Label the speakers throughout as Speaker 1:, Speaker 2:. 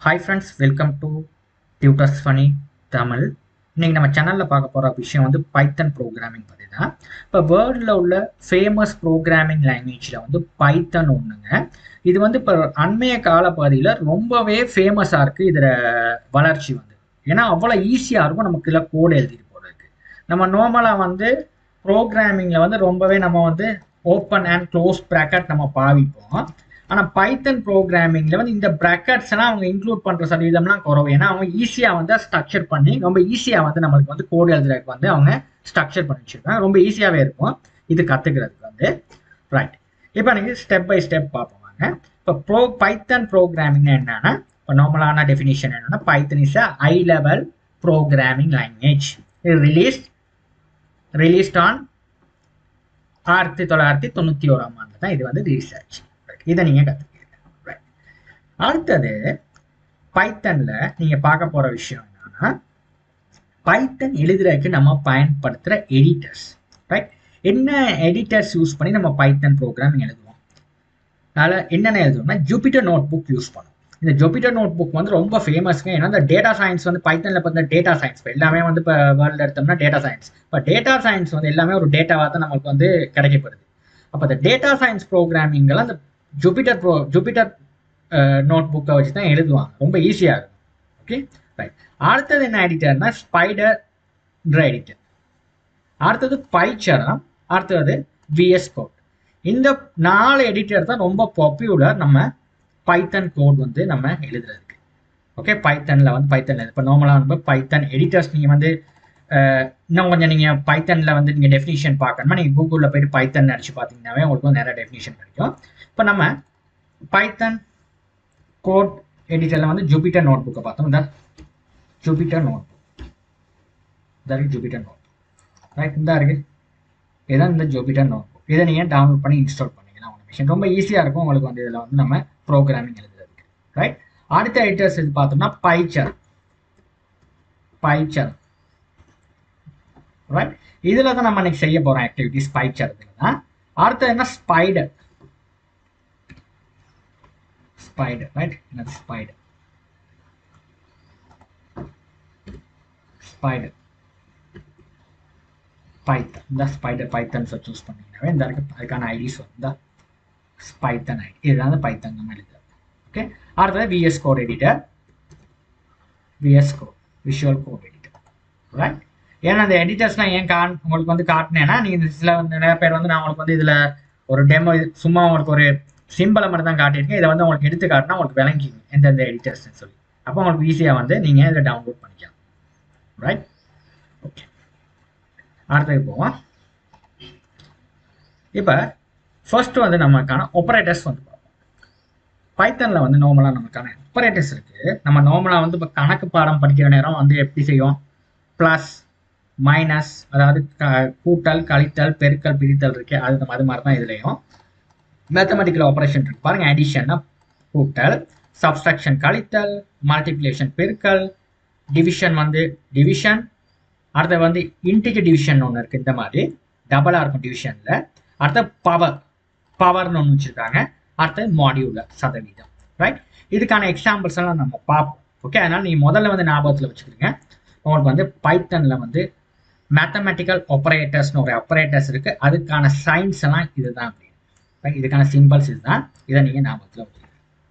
Speaker 1: Hi friends welcome to tutors funny Tamil இன்னைக்கு நம்ம சேனலில் பார்க்க போகிற விஷயம் வந்து பைத்தன் ப்ரோக்ராமிங் பற்றி தான் இப்போ வேர்ல்டில் உள்ள ஃபேமஸ் ப்ரோக்ராமிங் லாங்குவேஜில் வந்து பைத்தன் ஒன்றுங்க இது வந்து இப்போ அண்மைய கால பகுதியில் ரொம்பவே ஃபேமஸாக இருக்குது இதில் வளர்ச்சி வந்து ஏன்னா அவ்வளோ ஈஸியாக இருக்கும் நமக்கு இதில் கோடு எழுதிட்டு போகிறதுக்கு நம்ம நார்மலாக வந்து ப்ரோக்ராமிங்கில் வந்து ரொம்பவே நம்ம வந்து ஓப்பன் அண்ட் க்ளோஸ் ப்ராக்கெட் நம்ம பாவிப்போம் ஆனால் பைத்தன் ப்ரோக்ராமிங்கில் வந்து இந்த ப்ராக்கெட்ஸ் எல்லாம் அவங்க இன்க்ளூட் பண்ணுற சதவீதம்லாம் குறவு ஏன்னா அவங்க ஈஸியாக வந்து ஸ்ட்ரக்சர் பண்ணி ரொம்ப ஈஸியாக வந்து நம்மளுக்கு வந்து கோடு எழுதுறதுக்கு வந்து அவங்க ஸ்ட்ரக்சர் பண்ணி வச்சுருக்காங்க ரொம்ப ஈஸியாகவே இருக்கும் இது கற்றுக்கிறதுக்கு வந்து ரைட் இப்போ எனக்கு ஸ்டெப் பை ஸ்டெப் பார்ப்போம் வாங்க இப்போ ப்ரோ பைத்தன் ப்ரோக்ராமிங் என்னன்னா இப்போ நார்மலான டெஃபினிஷன் என்னன்னா Python is a high level programming language இது ரிலீஸ் ரிலீஸ்ட் ஆன் ஆயிரத்தி தொள்ளாயிரத்தி தொண்ணூற்றி ஓராம் ஆண்டு தான் இது வந்து ரிசர்ச் இதை நீங்கள் கற்றுக்கிறீங்க ரைட் அடுத்தது பைத்தனில் நீங்கள் பார்க்க போகிற விஷயம் என்னன்னா பைத்தன் எழுதுறதுக்கு நம்ம பயன்படுத்துகிற எடிட்டர்ஸ் ரைட் என்ன எடிட்டர்ஸ் யூஸ் பண்ணி நம்ம பைத்தன் ப்ரோக்ராம் எழுதுவோம் அதில் என்னென்ன எழுதுவோம்னா ஜூபிட்டர் நோட் புக் யூஸ் பண்ணுவோம் இந்த ஜூபிட்டர் நோட் புக் வந்து ரொம்ப ஃபேமஸ்ங்க ஏன்னா இந்த டேட்டா சயின்ஸ் வந்து பைத்தனில் பார்த்தா டேட்டா சயின்ஸ் இப்போ எல்லாமே வந்து இப்போ வேர்ல்டு எடுத்தோம்னா டேட்டா சயின்ஸ் இப்போ டேட்டா சயின்ஸ் வந்து எல்லாமே ஒரு டேட்டாவாக தான் நம்மளுக்கு வந்து கிடைக்கப்படுது அப்போ இந்த டேட்டா சயின்ஸ் ப்ரோக்ராமிங்கெல்லாம் அந்த ஜூபிட்டர் ப்ரோ ஜூபிட்டர் நோட் புக்கை வச்சு தான் எழுதுவாங்க ரொம்ப ஈஸியாக இருக்கும் ஓகே ரைட் அடுத்தது என்ன எடிட்டர்னா ஸ்பைடர்ன்ற எடிட்டர் அடுத்தது பைச்சரம் அடுத்தது விஎஸ் கோட் இந்த நாலு எடிட்டர் தான் ரொம்ப பாப்புலர் நம்ம பைத்தன் கோட் வந்து நம்ம எழுதுறதுக்கு ஓகே பைத்தனில் வந்து பைத்தனில் இப்போ நார்மலாக வந்து பைத்தன் எடிட்டர்ஸ் நீங்கள் வந்து இன்னும் கொஞ்சம் நீங்கள் பைத்தனில் வந்து நீங்கள் டெஃபினிஷன் பார்க்கணுமா நீங்கள் கூகுளில் போயிட்டு பைத்தன் அடிச்சு பார்த்தீங்கன்னாவே உங்களுக்கு வந்து நிறைய டெஃபினிஷன் கிடைக்கும் இப்போ நம்ம பைத்தன் கோட் எடிட்டரில் வந்து ஜூபிட்டர் நோட் புக்கை பார்த்தோம் இந்த ஜூபிட்டர் நோட் புக் இந்த இருக்கு ஜூபிட்டர் நோட் ரைட் இந்த இருக்கு இதான் இந்த ஜூபிட்டர் நோட் புக் இதை நீங்கள் டவுன்லோட் பண்ணி இன்ஸ்டால் பண்ணிக்கலாம் உங்கள் மிஷின் ரொம்ப ஈஸியாக இருக்கும் உங்களுக்கு வந்து இதில் வந்து நம்ம ப்ரோக்ராமிங் எழுதுறதுக்கு ரைட் அடுத்த எடிட்டர்ஸ் இது பார்த்தோம்னா பைச்சர் பைச்சர் ரைட் இதில் தான் நம்ம இன்னைக்கு செய்ய போகிறோம் ஆக்டிவிட்டிஸ் பைச்சர் இதில் தான் அடுத்தது என்ன spider spider, right? That's spider. Spider. Python இந்த ஸ்பைடர் பைத்தன்ஸ் சூஸ் பண்ணிங்கனாவே இந்த அதுக்கான ஐடிஸ் வந்து பைத்தன் ஐடி இதுதான் பைத்தன் நம்ம எழுதுறது ஓகே அடுத்தது VS code editor VS code visual code editor right ஏன்னா அந்த எடிட்டர்ஸ்லாம் ஏன் கான் உங்களுக்கு வந்து காட்டினேன்னா நீங்கள் சில வந்து நிறைய பேர் வந்து நான் உங்களுக்கு வந்து இதில் ஒரு டெமோ சும்மா உங்களுக்கு ஒரு சிம்பிளை மட்டும் தான் காட்டியிருக்கேன் இதை வந்து உங்களுக்கு எடுத்து காட்டினா உங்களுக்கு விளங்கிங்க எந்தெந்த எடிட்டர்ஸ்னு சொல்லி அப்போ உங்களுக்கு ஈஸியாக வந்து நீங்கள் இதை டவுன்லோட் பண்ணிக்கலாம் ரைட் ஓகே அடுத்தது போவோம் இப்போ ஃபர்ஸ்ட் வந்து நமக்கான ஆப்ரேட்டர்ஸ் வந்து பார்ப்போம் பைத்தனில் வந்து நார்மலாக நமக்கான ஆப்ரேட்டர்ஸ் இருக்குது நம்ம நார்மலாக வந்து இப்போ கணக்கு பாடம் படிக்கிற நேரம் வந்து எப்படி செய்யும் ப்ளஸ் மைனஸ் அதாவது கூட்டல் கழித்தல் பெருக்கல் பிரித்தல் இருக்கு அது அது மாதிரி தான் இதுலேயும் மேத்தமெட்டிக்கல் ஆப்ரேஷன் இருக்கு பாருங்க அடிஷன்னா கூட்டல் சப்ஸ்ட்ரக்ஷன் கழித்தல் மல்டிப்ளிகேஷன் பெருக்கல் டிவிஷன் வந்து டிவிஷன் அடுத்து வந்து இன்டிஜர் டிவிஷன் ஒன்று இருக்குது இந்த மாதிரி டபுளாக இருக்கும் டிவிஷனில் அடுத்த பவர் பவர்னு ஒன்று வச்சுருக்காங்க அடுத்தது மாடியூலர் சதவீதம் ரைட் இதுக்கான எக்ஸாம்பிள்ஸ் எல்லாம் நம்ம பார்ப்போம் ஓகே அதனால் நீங்கள் முதல்ல வந்து ஞாபகத்தில் வச்சுக்கிறீங்க உங்களுக்கு வந்து பைத்தனில் வந்து மேத்தமெட்டிக்கல் ஆப்ரேட்டர்ஸ்னு ஒரு ஆப்ரேட்டர்ஸ் இருக்குது அதுக்கான சயின்ஸ் எல்லாம் இதுதான் அப்படின்னு இதுக்கான சிம்பிள்ஸ் இதுதான் இதை நீங்கள் ஞாபகத்தில் வச்சுக்கணும்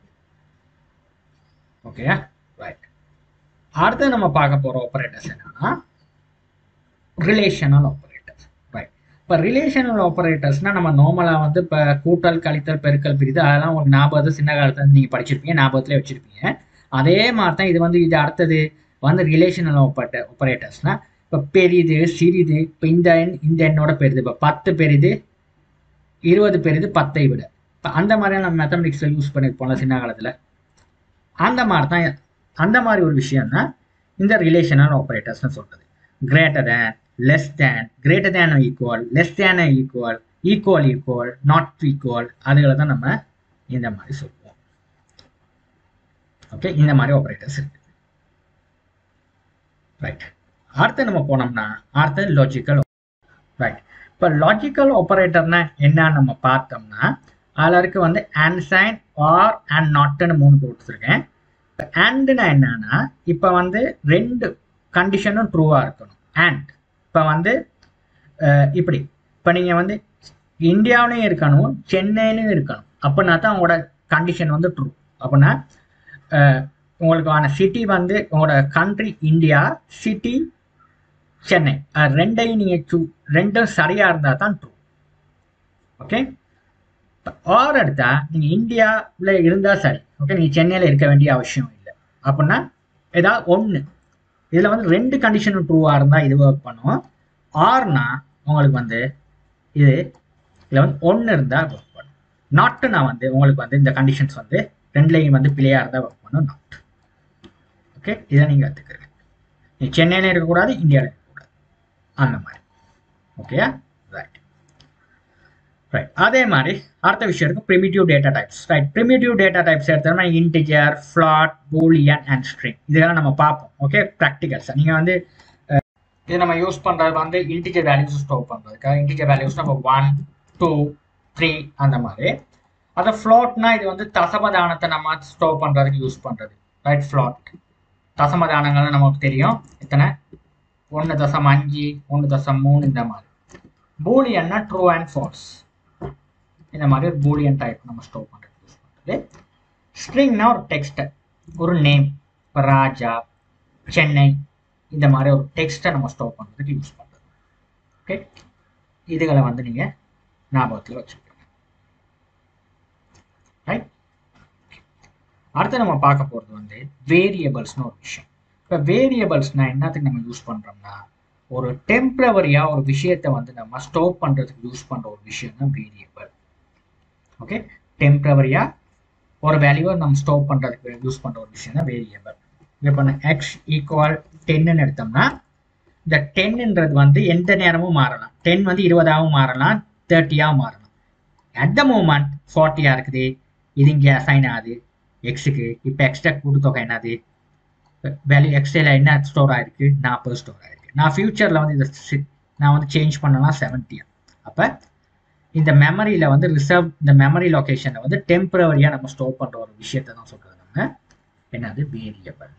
Speaker 1: ஓகேயா ரைட் அடுத்து நம்ம பார்க்க போகிற ஆப்ரேட்டர்ஸ் என்னன்னா ரிலேஷனல் ஆப்ரேட்டர்ஸ் ரைட் இப்போ ரிலேஷனல் ஆப்ரேட்டர்ஸ்னால் நம்ம நார்மலாக வந்து இப்போ கூட்டல் கழித்தல் பெருக்கல் பிரித்து அதெல்லாம் உங்களுக்கு ஞாபகத்தை சின்ன காலத்தில் நீங்கள் படிச்சிருப்பீங்க ஞாபகத்திலே வச்சுருப்பீங்க அதே மாதிரி தான் இது வந்து இது அடுத்தது வந்து ரிலேஷனல் ஆப்ரேட்டர் ஆப்ரேட்டர்ஸ்னால் இப்போ பெரிது சிறிது இப்போ இந்த எண் இந்த எண்ணோட பெரிது இப்போ பத்து பெரிது இருபது பெரிது பத்தை விட இப்போ அந்த மாதிரியான நம்ம மேத்தமெட்டிக்ஸில் யூஸ் பண்ணியிருப்போம்ல சின்ன காலத்தில் அந்த மாதிரி தான் அந்த மாதிரி ஒரு விஷயம் தான் இந்த ரிலேஷனல் ஆப்ரேட்டர்ஸ்னு சொல்கிறது greater than less than greater than equal less than equal equal equal not equal அதுகளை தான் நம்ம இந்த மாதிரி சொல்லுவோம் ஓகே இந்த மாதிரி ஆப்ரேட்டர்ஸ் இருக்கு ரைட் அடுத்து நம்ம போனோம்னா அடுத்து லாஜிக்கல் ரைட் இப்போ லாஜிக்கல் ஆப்ரேட்டர்னா என்னன்னு நம்ம பார்த்தோம்னா அதில் இருக்க வந்து அண்ட் சைன் ஆர் அண்ட் நாட்டுன்னு மூணு கொடுத்துருக்கேன் அண்டுனா என்னன்னா இப்போ வந்து ரெண்டு கண்டிஷனும் ட்ரூவாக இருக்கணும் அண்ட் இப்போ வந்து அஹ், இப்படி இப்போ நீங்கள் வந்து இந்தியாவிலையும் இருக்கணும் சென்னையிலையும் இருக்கணும் அப்படின்னா தான் உங்களோட கண்டிஷன் வந்து ட்ரூ அப்படின்னா அஹ், உங்களுக்கான சிட்டி வந்து உங்களோட கண்ட்ரி இந்தியா சிட்டி சென்னை அது ரெண்டையும் நீங்கள் சூ ரெண்டும் சரியாக இருந்தால் தான் ட்ரூ ஓகே ஆர் எடுத்தா நீங்கள் இந்தியாவில் இருந்தால் சரி ஓகே நீங்கள் சென்னையில் இருக்க வேண்டிய அவசியம் இல்லை அப்படின்னா ஏதாவது ஒன்று இதில் வந்து ரெண்டு கண்டிஷனும் ட்ரூவாக இருந்தால் இது ஒர்க் பண்ணும் ஆர்னா உங்களுக்கு வந்து இது இதில் வந்து ஒன்று இருந்தால் ஒர்க் பண்ணும் நாட்டுனா வந்து உங்களுக்கு வந்து இந்த கண்டிஷன்ஸ் வந்து ரெண்டுலேயும் வந்து பிள்ளையாக இருந்தால் ஒர்க் பண்ணும் நாட் ஓகே இதை நீங்கள் கற்றுக்குறீங்க நீ சென்னையில் இருக்கக்கூடாது இந்தியாவில் இருக்கக்கூடாது அந்த மாதிரி ஓகேயா ரைட் ரைட் அதே மாதிரி அடுத்த விஷயம் இருக்கு primitive data types right primitive data types எடுத்தோம்னா integer float boolean and string இதெல்லாம் நம்ம பார்ப்போம் ஓகே ப்ராக்டிகல்ஸ் நீங்கள் வந்து அஹ், இது நம்ம யூஸ் பண்ணுறது வந்து இன்டிஜர் வேல்யூஸ் ஸ்டோர் பண்ணுறதுக்காக இன்டிஜர் வேல்யூஸ் நம்ம ஒன் டூ த்ரீ அந்த மாதிரி அது ஃப்ளாட்னா இது வந்து தசமதானத்தை நம்ம ஸ்டோர் பண்ணுறதுக்கு யூஸ் பண்ணுறது ரைட் ஃப்ளாட் தசமதானங்கள் நமக்கு தெரியும் எத்தனை ஒன்று தசம் அஞ்சு ஒன்று தசம் மூணு இந்த மாதிரி பூலியன்னா ட்ரூ அண்ட் ஃபால்ஸ் இந்த மாதிரி ஒரு பூலியன் டைப் நம்ம ஸ்டோர் பண்ணுறது யூஸ் பண்ணுறது ஸ்ட்ரிங்னா ஒரு டெக்ஸ்ட்டை ஒரு நேம் இப்போ ராஜா சென்னை இந்த மாதிரி ஒரு டெக்ஸ்ட்டை நம்ம ஸ்டோர் பண்ணுறதுக்கு யூஸ் பண்ணுறது ஓகே இதுகளை வந்து நீங்கள் ஞாபகத்தில் வச்சுக்கோங்க ரைட் அடுத்து நம்ம பார்க்க போகிறது வந்து வேரியபிள்ஸ்னு ஒரு விஷயம் இப்போ வேரியபிள்ஸ்னால் என்னத்துக்கு நம்ம யூஸ் பண்ணுறோம்னா ஒரு டெம்ப்ரவரியாக ஒரு விஷயத்தை வந்து நம்ம ஸ்டோர் பண்ணுறதுக்கு யூஸ் பண்ணுற ஒரு விஷயம் தான் வேரியபிள் ஓகே டெம்ப்ரவரியாக ஒரு வேல்யூவை நம்ம ஸ்டோர் பண்ணுறதுக்கு யூஸ் பண்ணுற ஒரு விஷயம் தான் வேரியபிள் இப்போ எக்ஸ் ஈக்குவல் டென்னு எடுத்தோம்னா இந்த டென்ன்றது வந்து எந்த நேரமும் மாறலாம் டென் வந்து இருபதாகவும் மாறலாம் தேர்ட்டியாகவும் மாறலாம் அட் த மூமெண்ட் ஃபார்ட்டியாக இருக்குது இது இங்கே அசைன் ஆகுது எக்ஸுக்கு இப்போ எக்ஸ்ட்ரா கூட்டுத்தொகை என்னது வேல்யூ எக்ஸ்ட்ரா என்ன ஸ்டோர் ஆயிருக்கு நாற்பது ஸ்டோர் ஆயிருக்கு நான் ஃபியூச்சரில் வந்து இதை சி- நான் வந்து சேஞ்ச் பண்ணலாம் செவன்ட்டியா அப்போ இந்த மெமரியில் வந்து ரிசர்வ் இந்த மெமரி லொகேஷனில் வந்து டெம்பரவரியாக நம்ம ஸ்டோர் பண்ணுற ஒரு விஷயத்தை தான் சொல்கிறது நம்ம என்னது வேரியபிள்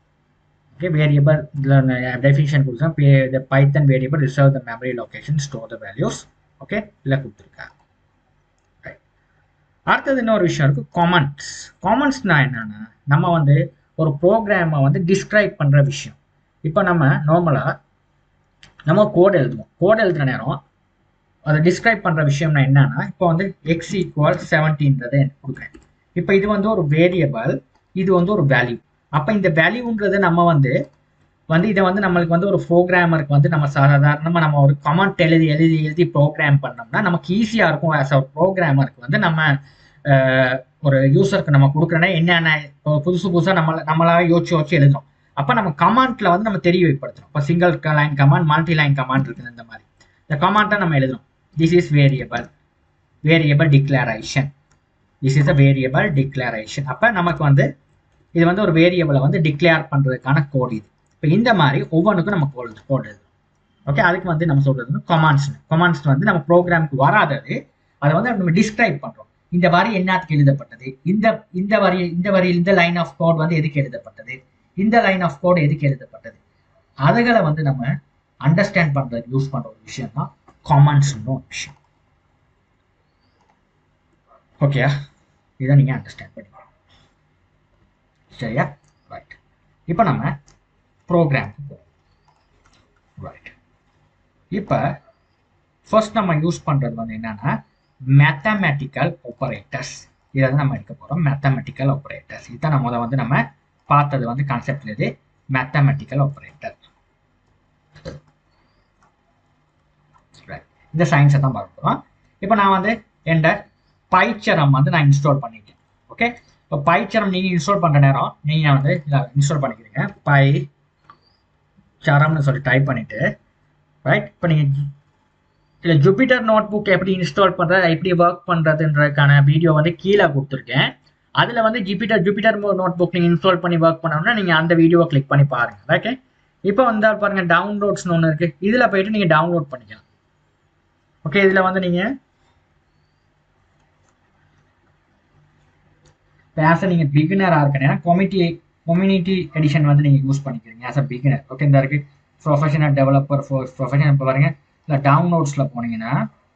Speaker 1: ஓகே வேரியபிள் இதில் டெஃபினிஷன் கொடுத்தா the Python variable reserve the memory location store the values okay இல்லை கொடுத்துருக்காங்க Right. அடுத்தது இன்னொரு விஷயம் இருக்கு காமன்ஸ் காமன்ஸ்னா என்னன்னா நம்ம வந்து ஒரு ப்ரோக்ராமை வந்து டிஸ்கிரைப் பண்ணுற விஷயம் இப்போ நம்ம நார்மலாக நம்ம கோட் எழுதுவோம் கோட் எழுதுற நேரம் அதை டிஸ்கிரைப் பண்ணுற விஷயம்னா என்னன்னா இப்போ வந்து எக்ஸ் ஈக்குவல் செவன்டீன்றதை கொடுக்குறேன் இப்போ இது வந்து ஒரு வேரியபிள் இது வந்து ஒரு வேல்யூ அப்போ இந்த வேல்யூன்றது நம்ம வந்து வந்து இதை வந்து நம்மளுக்கு வந்து ஒரு ப்ரோக்ராமருக்கு வந்து நம்ம சாதாரணமாக நம்ம ஒரு கமெண்ட் எழுதி எழுதி எழுதி ப்ரோக்ராம் பண்ணோம்னா நமக்கு ஈஸியாக இருக்கும் ஆஸ் அ ப்ரோக்ராமருக்கு வந்து நம்ம அஹ், ஒரு யூசருக்கு நம்ம கொடுக்குறோன்னா என்னென்ன இப்போ புதுசு புதுசாக நம்மள நம்மளாவே யோசிச்சு யோசிச்சு எழுதுறோம் அப்போ நம்ம கமாண்ட்ல வந்து நம்ம தெரியப்படுத்துறோம் இப்போ single line command multi line command இருக்குது இந்த மாதிரி இந்த கமாண்ட்டை நம்ம எழுதுறோம் this is variable variable declaration this is a variable declaration அப்போ நமக்கு வந்து இது வந்து ஒரு வேரியபிளை வந்து டிக்ளேர் பண்ணுறதுக்கான கோட் இது இப்போ இந்த மாதிரி ஒவ்வொன்றுக்கும் நம்ம கோட் கோட் எழுதுறோம் ஓகே அதுக்கு வந்து நம்ம சொல்றது வந்து கமாண்ட்ஸ் கமாண்ட்ஸ் வந்து நம்ம ப்ரோக்ராமுக்கு வராதது அதை வந்து நம்ம டிஸ்கிரைப் பண்றோம் இந்த வரி என்னத்துக்கு எழுதப்பட்டது இந்த இந்த வரி இந்த வரி இந்த லைன் ஆஃப் கோட் வந்து எதுக்கு எழுதப்பட்டது இந்த லைன் ஆஃப் கோட் எதுக்கு எழுதப்பட்டது அதுகளை வந்து நம்ம அண்டர்ஸ்டாண்ட் பண்றதுக்கு யூஸ் பண்ற ஒரு விஷயம் தான் காமன்ஸ்னு ஒரு விஷயம் ஓகேயா இதை நீங்க அண்டர்ஸ்டாண்ட் பண்ணிக்கணும் சரியா ரைட் இப்போ நம்ம ப்ரோக்ராம்க்கு போவோம் ரைட் இப்போ ஃபர்ஸ்ட் நம்ம யூஸ் பண்ணுறது வந்து என்னன்னா மேத்தமேட்டிக்கல் ஆப்பரேட்டர்ஸ் இதை வந்து நம்ம எடுக்க போகிறோம் மேத்தமெட்டிக்கல் ஆப்பரேட்டர்ஸ் இதுதான் நம்ம முத வந்து நம்ம பார்த்தது வந்து கான்செப்ட் இது மேத்தமெட்டிக்கல் ஆப்பரேட்டர் இந்த சயின்ஸை தான் பார்க்க போகிறோம் இப்போ நான் வந்து எந்த பைச்சரம் வந்து நான் இன்ஸ்டால் பண்ணிட்டேன் ஓகே இப்போ பைச்சரம் நீங்கள் இன்ஸ்டால் பண்ணுற நேரம் நீங்கள் வந்து இன்ஸ்டால் பண்ணிக்கிறீங்க பை சரம்னு சொல்லி டைப் பண்ணிட்டு ரைட் இப்போ நீங்கள் இல்லை ஜூபிட்டர் நோட் புக் எப்படி இன்ஸ்டால் பண்ணுறது எப்படி ஒர்க் பண்ணுறதுன்றதுக்கான வீடியோ வந்து கீழே கொடுத்துருக்கேன் அதில் வந்து ஜூபிட்டர் ஜூபிட்டர் நோட் புக் நீங்கள் இன்ஸ்டால் பண்ணி ஒர்க் பண்ணணும்னா நீங்கள் அந்த வீடியோவை கிளிக் பண்ணி பாருங்கள் ஓகே இப்போ வந்தால் பாருங்கள் டவுன்லோட்ஸ்னு ஒன்று இருக்குது இதில் போயிட்டு நீங்கள் டவுன்லோட் பண்ணிக்கலாம் ஓகே இதில் வந்து நீங்கள் பேச நீங்கள் பிகினராக இருக்கணும் ஏன்னா கொமிட்டி கம்யூனிட்டி எடிஷன் வந்து நீங்கள் யூஸ் பண்ணிக்கிறீங்க ஆஸ் அ பிகினர் ஓகே இந்த இருக்கு ப்ரொஃபஷனல் டெவலப்பர் ப்ரொஃபஷனல் இப்போ பாருங்க இல்லை டவுன்லோட்ஸில் போனீங்கன்னா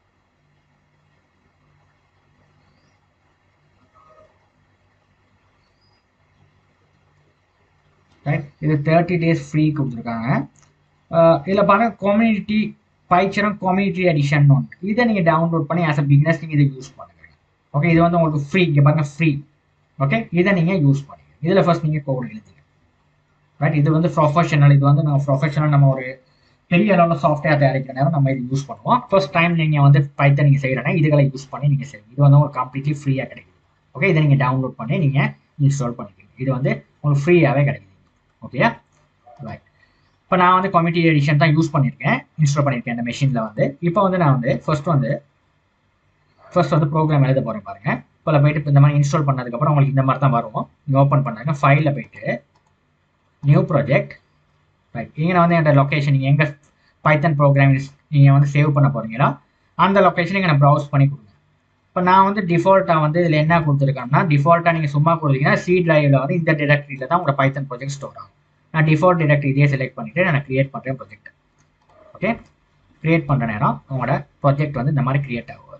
Speaker 1: ரைட் இது தேர்ட்டி டேஸ் ஃப்ரீ கொடுத்துருக்காங்க இதில் பாருங்க கம்யூனிட்டி பைச்சரம் கம்யூனிட்டி எடிஷன் ஒன்று இதை நீங்கள் டவுன்லோட் பண்ணி ஆஸ் அ பிகினர்ஸ் நீங்கள் இதை யூஸ் பண்ணுங்க ஓகே இது வந்து உங்களுக்கு ஃப்ரீ இங்கே பாருங்க ஃப்ரீ ஓகே இதை நீங்கள் யூஸ் பண்ணுங்க இதில் ஃபர்ஸ்ட் நீங்கள் கோட் எழுதுங்க ரைட் இது வந்து ப்ரொஃபஷனல் இது வந்து நம்ம ப்ரொஃபஷனல் நம்ம ஒரு பெரிய அளவில் சாஃப்ட்வேர் தயாரிக்கிற நேரம் நம்ம இது யூஸ் பண்ணுவோம் ஃபர்ஸ்ட் டைம் நீங்கள் வந்து பைத்தன் நீங்கள் செய்கிறனா இதுகளை யூஸ் பண்ணி நீங்கள் செய்யுங்க இது வந்து உங்களுக்கு கம்ப்ளீட்லி ஃப்ரீயாக கிடைக்குது ஓகே இதை நீங்கள் டவுன்லோட் பண்ணி நீங்கள் இன்ஸ்டால் பண்ணிக்கோங்க இது வந்து உங்களுக்கு ஃப்ரீயாகவே கிடைக்குது ஓகேயா ரைட் இப்போ நான் வந்து கமிட்டி எடிஷன் தான் யூஸ் பண்ணியிருக்கேன் இன்ஸ்டால் பண்ணியிருக்கேன் இந்த மெஷினில் வந்து இப்போ வந்து நான் வந்து ஃபர்ஸ்ட் வந்து ஃபர்ஸ்ட் வந்து ப்ரோக்ராம் எழுத போகிறேன் பாருங்க இப்போ போயிட்டு இப்போ இந்த மாதிரி இன்ஸ்டால் பண்ணதுக்கப்புறம் உங்களுக்கு இந்த மாதிரி தான் வரும் நீங்கள் ஓப்பன் பண்ணாங்க ஃபைலில் போயிட்டு நியூ ப்ராஜெக்ட் ரைட் இங்கே வந்து என்கிட்ட லொக்கேஷன் நீங்கள் எங்கே பைத்தன் ப்ரோக்ராம் நீங்கள் வந்து சேவ் பண்ண போகிறீங்களோ அந்த லொக்கேஷன் நீங்கள் நான் ப்ரௌஸ் பண்ணி கொடுங்க இப்போ நான் வந்து டிஃபால்ட்டாக வந்து இதில் என்ன கொடுத்துருக்கேன்னா டிஃபால்ட்டாக நீங்கள் சும்மா கொடுத்தீங்கன்னா சி டிரைவில் வந்து இந்த டிரெக்டரியில் தான் உங்களோட பைத்தன் ப்ராஜெக்ட் ஸ்டோர் ஆகும் நான் டிஃபால்ட் டிரெக்டரி இதே செலக்ட் பண்ணிவிட்டு நான் க்ரியேட் பண்ணுறேன் ப்ராஜெக்ட் ஓகே க்ரியேட் பண்ணுற நேரம் உங்களோட ப்ராஜெக்ட் வந்து இந்த மாதிரி க்ரியேட் ஆகும்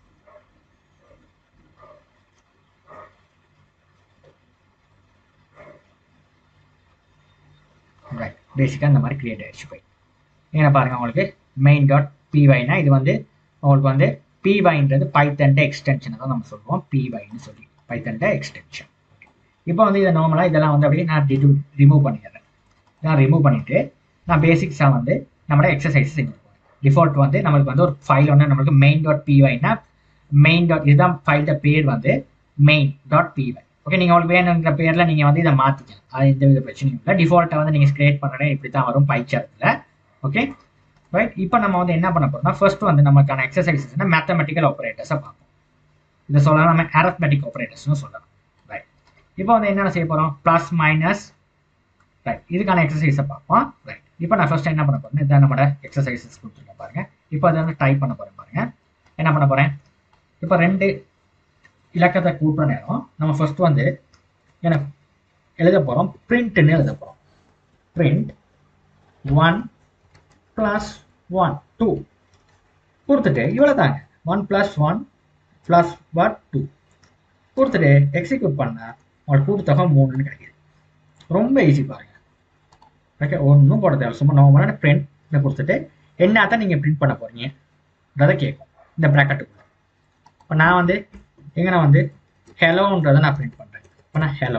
Speaker 1: ரைட் பேசிக்காக இந்த மாதிரி க்ரியேட் ஆகிடுச்சு போய் ஏன்னா பாருங்கள் உங்களுக்கு மெயின் டாட் பிவைனா இது வந்து உங்களுக்கு வந்து பிவைன்றது பைத்தன்ட எக்ஸ்டென்ஷனை தான் நம்ம சொல்லுவோம் பிவைன்னு சொல்லி பைத்தன்ட எக்ஸ்டென்ஷன் இப்போ வந்து இதை நார்மலாக இதெல்லாம் வந்து அப்படியே நான் ரிமூவ் பண்ணிடுறேன் நான் ரிமூவ் பண்ணிவிட்டு நான் பேசிக்ஸாக வந்து நம்மளோட எக்ஸசைஸ் செஞ்சு டிஃபால்ட் வந்து நம்மளுக்கு வந்து ஒரு ஃபைல் ஒன்று நம்மளுக்கு மெயின் டாட் பிவைனா மெயின் டாட் இதுதான் ஃபைலோட பேர் வந்து மெயின் டாட் பிவை ஓகே நீங்கள் உங்களுக்கு வேணுங்கிற பேரில் நீங்கள் வந்து இதை மாற்றிக்கலாம் அது எந்த வித பிரச்சனையும் இல்லை டிஃபால்ட்டாக வந்து நீங்கள் கிரியேட் பண்ணுறதே இப்படி தான் வரும் பைச்சரத்தில் ஓகே ரைட் இப்போ நம்ம வந்து என்ன பண்ண போறோம்னா ஃபர்ஸ்ட் வந்து நமக்கான எக்ஸசைசஸ்னா மேத்தமெட்டிக்கல் ஆப்ரேட்டர்ஸை பார்ப்போம் இதை சொல்லலாம் நம்ம அரத்மெட்டிக் ஆப்ரேட்டர்ஸ்னு சொல்லலாம் ரைட் இப்போ வந்து என்னென்ன செய்ய போகிறோம் ப்ளஸ் மைனஸ் ரைட் இதுக்கான எக்ஸசைஸை பார்ப்போம் ரைட் இப்போ நான் ஃபர்ஸ்ட் என்ன பண்ண போறேன் இதான் நம்மளோட எக்ஸசைசஸ் கொடுத்துருக்கேன் பாருங்க இப்போ அதை வந்து டைப் பண்ண போறேன் பாருங்க என்ன பண்ண போறேன் இப்போ ரெண்டு இலக்கத்தை கூட்டுற நேரம் நம்ம ஃபர்ஸ்ட் வந்து எனக்கு எழுத போகிறோம் பிரிண்ட்னு எழுத போகிறோம் print one plus one two கொடுத்துட்டு இவ்வளோ தாங்க one plus one plus one two கொடுத்துட்டு எக்ஸிக்யூட் பண்ணால் உங்களுக்கு கூட்டுத்தொகை மூணுன்னு கிடைக்கிது ரொம்ப ஈஸி பாருங்க ஓகே ஒன்றும் போட தேவை சும்மா நார்மலான பிரிண்ட் கொடுத்துட்டு என்ன தான் நீங்கள் பிரிண்ட் பண்ண போகிறீங்கன்றதை கேட்கும் இந்த ப்ராக்கெட்டுக்குள்ள இப்போ நான் வந்து எங்கே நான் வந்து ஹெலோன்றதை நான் பிரிண்ட் பண்ணுறேன் இப்போ நான் ஹெலோ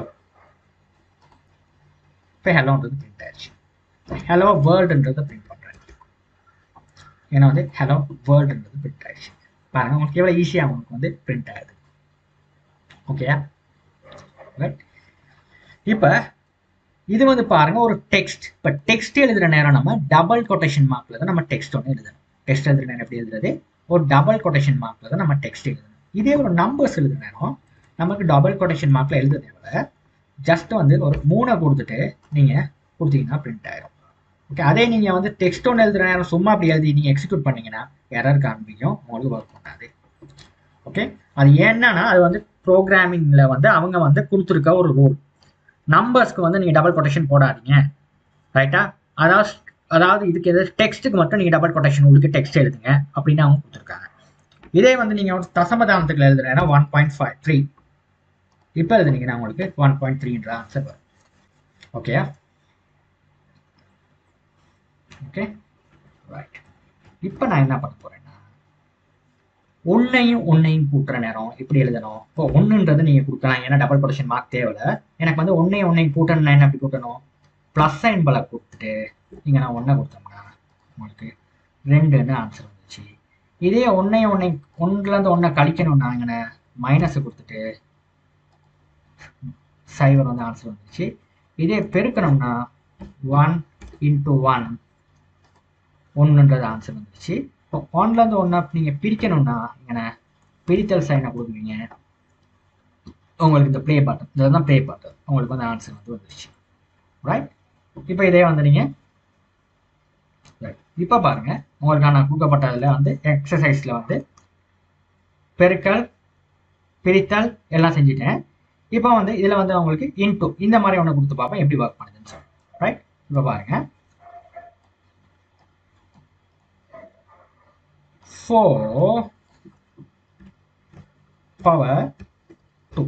Speaker 1: இப்போ ஹெலோன்றது பிரிண்ட் ஆயிடுச்சு ஹலோ வேர்ல்டுன்றதை பிரிண்ட் பண்ணுறேன் ஏன்னா வந்து ஹலோ வேர்ல்டுன்றது பிரிண்ட் ஆயிடுச்சு பாருங்க உங்களுக்கு எவ்வளோ ஈஸியாக உங்களுக்கு வந்து பிரிண்ட் ஆகுது ஓகேயா ரைட் இப்போ இது வந்து பாருங்க ஒரு டெக்ஸ்ட் இப்போ டெக்ஸ்ட் எழுதுற நேரம் நம்ம டபுள் கொட்டேஷன் மார்க்ல தான் நம்ம டெக்ஸ்ட் ஒன்று எழுதணும் டெக்ஸ்ட் எழுதுற நேரம் எப்படி எழுதுறது ஒரு டபுள் கொட்டேஷன் மார்க்ல தான் நம்ம டெக்ஸ்ட் எழுதணும் இதே ஒரு நம்பர்ஸ் எழுதுற நேரம் நமக்கு டபுள் கொட்டேஷன் மார்க்ல எழுத தேவை ஜஸ்ட் வந்து ஒரு மூணை கொடுத்துட்டு நீங்கள் கொடுத்தீங்கன்னா பிரிண்ட் ஆயிரும் ஓகே அதே நீங்கள் வந்து டெக்ஸ்ட் ஒன்று எழுதுற நேரம் சும்மா அப்படி எழுதி நீங்கள் எக்ஸிக்யூட் பண்ணீங்கன்னா எரர் காண்பிக்கும் உங்களுக்கு ஒர்க் பண்ணாது ஓகே அது என்னன்னா அது வந்து ப்ரோக்ராமிங்கில் வந்து அவங்க வந்து கொடுத்துருக்க ஒரு ரூல் நம்பர்ஸ்க்கு வந்து நீங்கள் டபுள் கொட்டேஷன் போடாதீங்க ரைட்டா அதாவது அதாவது இதுக்கு எதாவது டெக்ஸ்ட்டுக்கு மட்டும் நீங்கள் டபுள் கொட்டேஷன் உங்களுக்கு டெக்ஸ்ட் எழுதுங்க அப்படின்னு அவங்க கொடுத்துருக்காங்க இதே வந்து நீங்கள் வந்து தசமதானத்துக்கு எழுதுறேன்னா ஒன் பாயிண்ட் ஃபைவ் த்ரீ இப்போ எழுதுனீங்கன்னா உங்களுக்கு ஒன் பாயிண்ட் த்ரீன்ற ஆன்சர் வரும் ஓகேயா ஓகே ரைட் இப்போ நான் என்ன பண்ண போறேன்னா ஒன்னையும் ஒன்னையும் கூட்டுற நேரம் எப்படி எழுதணும் இப்போ ஒன்றுன்றது நீங்கள் கொடுக்கலாம் ஏன்னா டபுள் கொட்டேஷன் மார்க் தேவையில்ல எனக்கு வந்து ஒன்னையும் ஒன்னையும் கூட்டணும்னா என்ன எப்படி கூட்டணும் ப்ளஸ் சைன் பல கொடுத்துட்டு இங்கே நான் ஒன்றை கொடுத்தோம்னா உங்களுக்கு ரெண்டுன்னு ஆன்சர் வந்துச்சு இதே ஒன்னையும் ஒன்னை ஒன்றுலேருந்து ஒன்றை கழிக்கணும்னா இங்கே மைனஸை கொடுத்துட்டு சைவர் வந்து ஆன்சர் வந்துச்சு இதே பெருக்கணும்னா ஒன் இன்ட்டு ஒன் ஒன்றுன்றது ஆன்சர் வந்துச்சு இப்போ ஒன்லேருந்து ஒன்றா நீங்கள் பிரிக்கணும்னா இங்கே பிரித்தல் சைனை கொடுக்குறீங்க உங்களுக்கு இந்த ப்ளே பாட்டன் இதுதான் ப்ளே பாட்டன் உங்களுக்கு வந்து ஆன்சர் வந்து வந்துருச்சு ரைட் இப்போ இதே வந்து நீங்கள் ரைட் இப்போ பாருங்க உங்களுக்கு நான் கொடுக்கப்பட்டதில் வந்து எக்ஸசைஸில் வந்து பெருக்கல் பிரித்தல் எல்லாம் செஞ்சுட்டேன் இப்போ வந்து இதில் வந்து உங்களுக்கு இன்டூ இந்த மாதிரி ஒன்று கொடுத்து பார்ப்போம் எப்படி ஒர்க் பண்ணுதுன்னு சொல்லி ரைட் இப்போ பாருங்க ஃபோர் பவர் டூ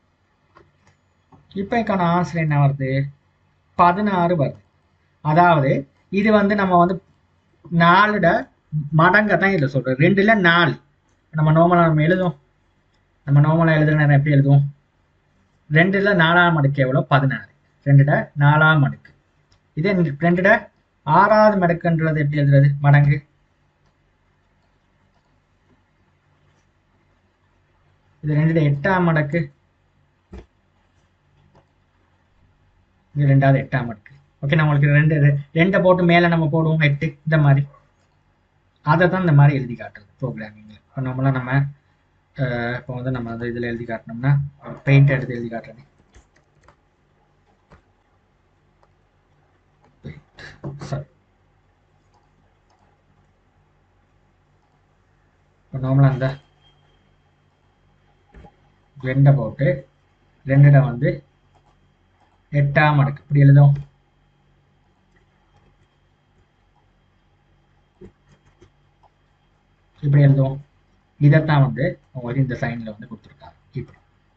Speaker 1: இப்போ இதுக்கான ஆன்சர் என்ன வருது பதினாறு வருது அதாவது இது வந்து நம்ம வந்து நாலுட மடங்க தான் இதில் சொல்கிறோம் ரெண்டுல நாலு நம்ம நார்மலாக நம்ம எழுதுவோம் நம்ம நார்மலாக எழுதுற நேரம் எப்படி எழுதுவோம் ரெண்டுல நாலாம் மடக்கு எவ்வளோ பதினாறு ரெண்டுட நாலாம் மடக்கு இதே ரெண்டுட ஆறாவது மடக்குன்றது எப்படி எழுதுறது மடங்கு இது ரெண்டுட எட்டாம் மடக்கு இது ரெண்டாவது எட்டாம் மடக்கு ஓகே நம்மளுக்கு ரெண்டு ரெண்டை போட்டு மேலே நம்ம போடுவோம் எட்டு இந்த மாதிரி அதை தான் இந்த மாதிரி எழுதி காட்டுறது ப்ரோக்ராமிங்கில் இப்போ நம்மளாம் நம்ம இப்போ வந்து நம்ம வந்து இதில் எழுதி காட்டினோம்னா பெயிண்ட் எடுத்து எழுதி காட்டுறேன் சரி இப்போ நார்மலாக அந்த ரெண்டை போட்டு ரெண்டுட வந்து எட்டாம் மடக்கு இப்படி எழுதும் இப்படி எழுதுவோம் இதைத்தான் வந்து உங்களுக்கு இந்த சைனில் வந்து கொடுத்துருக்காங்க இப்படி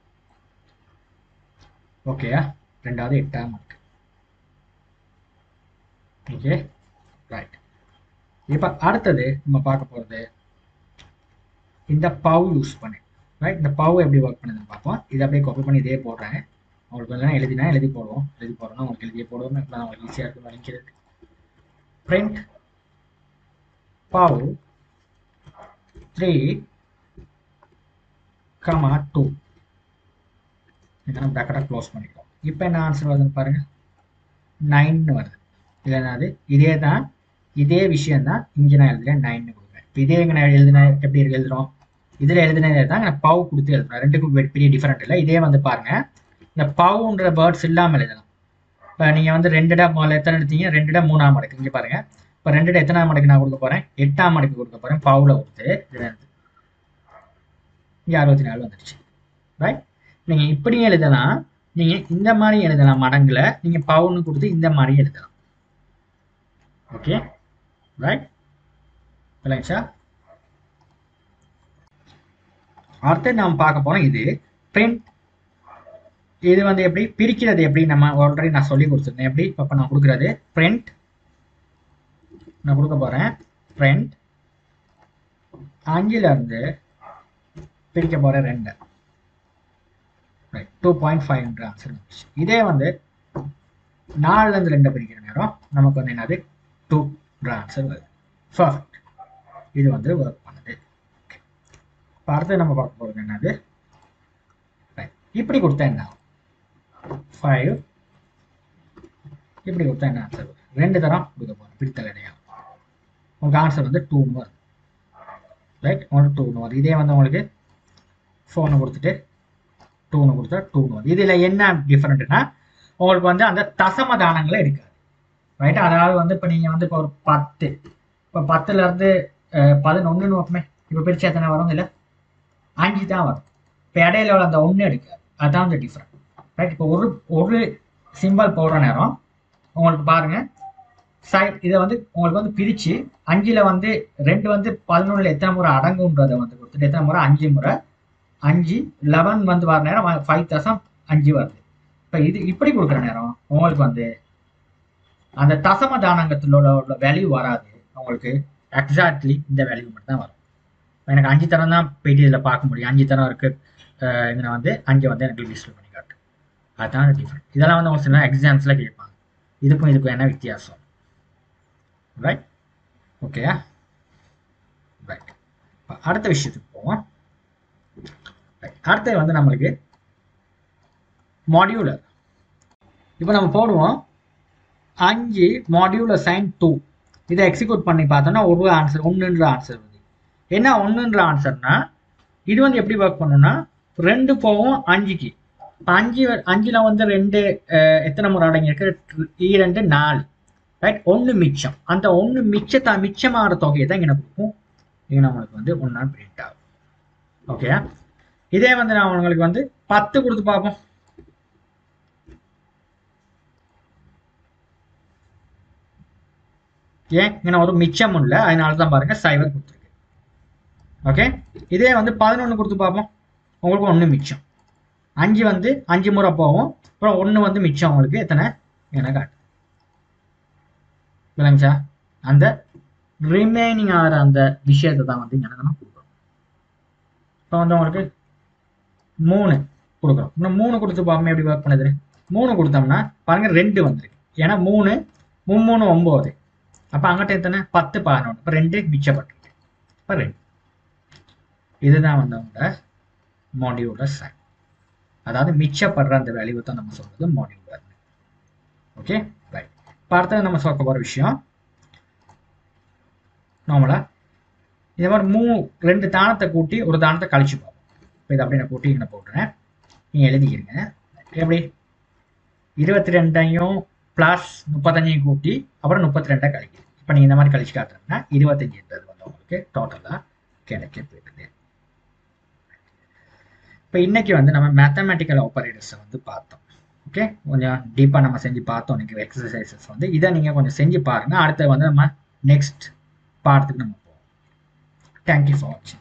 Speaker 1: ஓகேயா ரெண்டாவது எட்டாம் மடக்கு ஓகே ரைட் இப்போ அடுத்தது நம்ம பார்க்க போகிறது இந்த பவ் யூஸ் பண்ணி ரைட் இந்த பவ் எப்படி ஒர்க் பண்ணுதுன்னு பார்ப்போம் இதை அப்படியே காப்பி பண்ணி இதே போடுறேன் உங்களுக்கு வந்து எழுதினா எழுதி போடுவோம் எழுதி போடுறோம்னா உங்களுக்கு எழுதியே போடுவோம் இப்போ உங்களுக்கு ஈஸியாக இருக்கும் நினைக்கிறது print pow three comma two இதெல்லாம் ப்ராக்கெட்டாக க்ளோஸ் பண்ணிக்கலாம் இப்போ என்ன ஆன்சர் வருதுன்னு பாருங்க நைன்னு வருது இல்லை என்னது இதே தான் இதே விஷயம் தான் இங்கே நான் எழுதுறேன் நைன்னு கொடுக்குறேன் இப்போ இதே இங்கே நான் எழுதின எப்படி இருக்கு எழுதுறோம் இதில் எழுதினதே தான் நான் பவ் கொடுத்து எழுதுறேன் ரெண்டுக்கும் பெரிய டிஃப்ரெண்ட் இல்லை இதே வந்து பாருங்க இந்த பவுன்ற வேர்ட்ஸ் இல்லாமல் எழுதலாம் இப்போ நீங்கள் வந்து ரெண்டு இடம் முதல்ல எத்தனை எடுத்தீங்க ரெண்டு இடம் மூணாம் மடக்கு இங்கே பாருங்க இப்போ ரெண்டு இடம் எத்தனாம் மடக்கு நான் கொடுக்க போகிறேன் எட்டாம் மடக்கு கொடுக்க போகிறேன் பவுல கொடுத்து இங்கே அறுபத்தி நாலு வந்துடுச்சு ரைட் நீங்கள் இப்படியும் எழுதலாம் நீங்கள் இந்த மாதிரி எழுதலாம் மடங்குல நீங்கள் பவுன்னு கொடுத்து இந்த மாதிரி எழுதலாம் ஓகே ரைட் இல்லைங்க சார் அடுத்து நாம் பார்க்க போறோம் இது பிரிண்ட் இது வந்து எப்படி பிரிக்கிறது எப்படி நம்ம ஆல்ரெடி நான் சொல்லி கொடுத்துருந்தேன் எப்படி இப்போ நான் கொடுக்குறது பிரிண்ட் நான் கொடுக்க போறேன் பிரிண்ட் அஞ்சுல இருந்து பிரிக்க போறேன் ரெண்டு டூ பாயிண்ட் ஃபைவ்ன்ற ஆன்சர் இதே வந்து நாலுல இருந்து ரெண்டை பிரிக்கிற நேரம் நமக்கு வந்து என்னது டூன்ற ஆன்சர் வருது பர்ஃபெக்ட் இது வந்து ஒர்க் பண்ணுது இப்போ அடுத்து நம்ம பார்க்க போகிறது என்னது இப்படி கொடுத்தா என்ன ஃபைவ் இப்படி கொடுத்தா என்ன ஆன்சர் ரெண்டு தரம் கொடுக்க போகிறோம் பிடித்தல் இடையா உங்களுக்கு ஆன்சர் வந்து டூன்னு வரும் ரைட் உங்களுக்கு டூன்னு வரும் இதே வந்து உங்களுக்கு ஃபோனை கொடுத்துட்டு டூன்னு கொடுத்தா டூன்னு வரும் இதில் என்ன டிஃப்ரெண்ட்னா உங்களுக்கு வந்து அந்த தசம தானங்களை எடுக்காது ரைட் அதாவது வந்து இப்போ நீங்கள் வந்து இப்போ ஒரு பத்து இப்போ பத்துலேருந்து பதினொன்றுன்னு வைப்போமே இப்போ பிரிச்சு எத்தனை வரும் இல்லை அஞ்சு தான் வரும் இப்போ இடையில உள்ள அந்த ஒன்று எடுக்காது அதுதான் அந்த டிஃப்ரெண்ட் ரைட் இப்போ ஒரு ஒரு சிம்பிள் போடுற நேரம் உங்களுக்கு பாருங்க சைட் இதை வந்து உங்களுக்கு வந்து பிரித்து அஞ்சில் வந்து ரெண்டு வந்து பதினொன்றில் எத்தனை முறை அடங்குன்றதை வந்து கொடுத்துட்டு எத்தனை முறை அஞ்சு முறை அஞ்சு லெவன் வந்து வர நேரம் ஃபைவ் தசம் அஞ்சு வருது இப்போ இது இப்படி கொடுக்குற நேரம் உங்களுக்கு வந்து அந்த தசம தானங்கத்தில் உள்ள வேல்யூ வராது உங்களுக்கு எக்ஸாக்ட்லி இந்த வேல்யூ மட்டும் தான் வரும் எனக்கு அஞ்சு தரம் தான் போயிட்டு இதில் பார்க்க முடியும் அஞ்சு தரம் இருக்கு இங்கே வந்து அஞ்சு வந்து எனக்கு லிஸ்ட் பண்ணி காட்டு அதுதான் டிஃப்ரெண்ட் இதெல்லாம் வந்து ஒரு சில எக்ஸாம்ஸில் கேட்பாங்க இதுக்கும் இதுக்கும் என்ன வித்தியாசம் ரைட் ஓகே ரைட் அடுத்த விஷயத்துக்கு போவோம் அடுத்தது வந்து நம்மளுக்கு மாடியூலர் இப்போ நம்ம போடுவோம் அஞ்சு மாடியூலர் சைன் டூ இதை எக்ஸிக்யூட் பண்ணி பார்த்தோம்னா ஒரு ஆன்சர் ஒன்றுன்ற ஆன்சர் வருது என்ன ஒன்றுன்ற ஆன்சர்னா இது வந்து எப்படி ஒர்க் பண்ணுன்னா ரெண்டு போகும் அஞ்சுக்கு இப்போ அஞ்சு அஞ்சில் வந்து ரெண்டு எத்தனை முறை அடங்கியிருக்கு இரண்டு நாலு ரைட் ஒன்று மிச்சம் அந்த ஒன்று மிச்சத்தை மிச்சமாகிற தொகையை தான் இங்கே கொடுக்கும் இங்கே நம்மளுக்கு வந்து ஒன்றா பிரிண்ட் ஆகும் ஓகே இதே வந்து நான் உங்களுக்கு வந்து பத்து கொடுத்து பார்ப்போம் ஏன் இங்கே ஒரு மிச்சம் இல்லை அதனால தான் பாருங்க சைவர் கொடுத்துருக்கு ஓகே இதே வந்து பதினொன்று கொடுத்து பார்ப்போம் உங்களுக்கு ஒன்று மிச்சம் அஞ்சு வந்து அஞ்சு முறை போகும் அப்புறம் ஒன்று வந்து மிச்சம் உங்களுக்கு எத்தனை எனக்கு காட்டு விளங்குச்சா அந்த ரிமைனிங் ஆகிற அந்த விஷயத்தை தான் வந்து இங்கே நம்ம கொடுக்குறோம் இப்போ வந்து உங்களுக்கு மூணு கொடுக்குறோம் இன்னும் மூணு கொடுத்து பார்ப்போம் எப்படி ஒர்க் பண்ணுது மூணு கொடுத்தோம்னா பாருங்க ரெண்டு வந்திருக்கு ஏன்னா மூணு மும்மூணு ஒம்பது அப்போ அங்கிட்ட எத்தனை பத்து பதினொன்று இப்போ ரெண்டு மிச்சப்பட்டிருக்கு இப்போ ரெண்டு இதுதான் வந்து உங்களோட மாடியூலர் சைன் அதாவது மிச்சப்படுற அந்த வேல்யூ தான் நம்ம சொல்றது மாடியூலர் ஓகே ரைட் இப்போ அடுத்தது நம்ம சொல்ல போகிற விஷயம் நார்மலா இதே மாதிரி மூ ரெண்டு தானத்தை கூட்டி ஒரு தானத்தை கழிச்சு பார்ப்போம் இப்போ இதை அப்படியே நான் கூட்டி இங்கே போட்டுறேன் நீங்கள் எழுதிக்கிறீங்க எப்படி இருபத்தி ரெண்டையும் ப்ளஸ் முப்பத்தஞ்சையும் கூட்டி அப்புறம் முப்பத்தி ரெண்டை கழிக்குது இப்போ நீங்கள் இந்த மாதிரி கழிச்சு காட்டுறீங்கன்னா இருபத்தஞ்சுன்றது வந்து உங்களுக்கு டோட்டலாக கிடைக்க போயிடுது இப்போ இன்னைக்கு வந்து நம்ம மேத்தமெட்டிக்கல் ஆப்பரேட்டர்ஸை வந்து பார்த்தோம் ஓகே கொஞ்சம் டீப்பாக நம்ம செஞ்சு பார்த்தோம் இன்னைக்கு எக்ஸசைசஸ் வந்து இதை நீங்கள் கொஞ்சம் செஞ்சு பாருங்கள் அடுத்து வந்து நம்ம நெக்ஸ்ட் பாடத்துக்கு நம்ம போவோம் தேங்க்யூ ஃபார் வாட்சிங்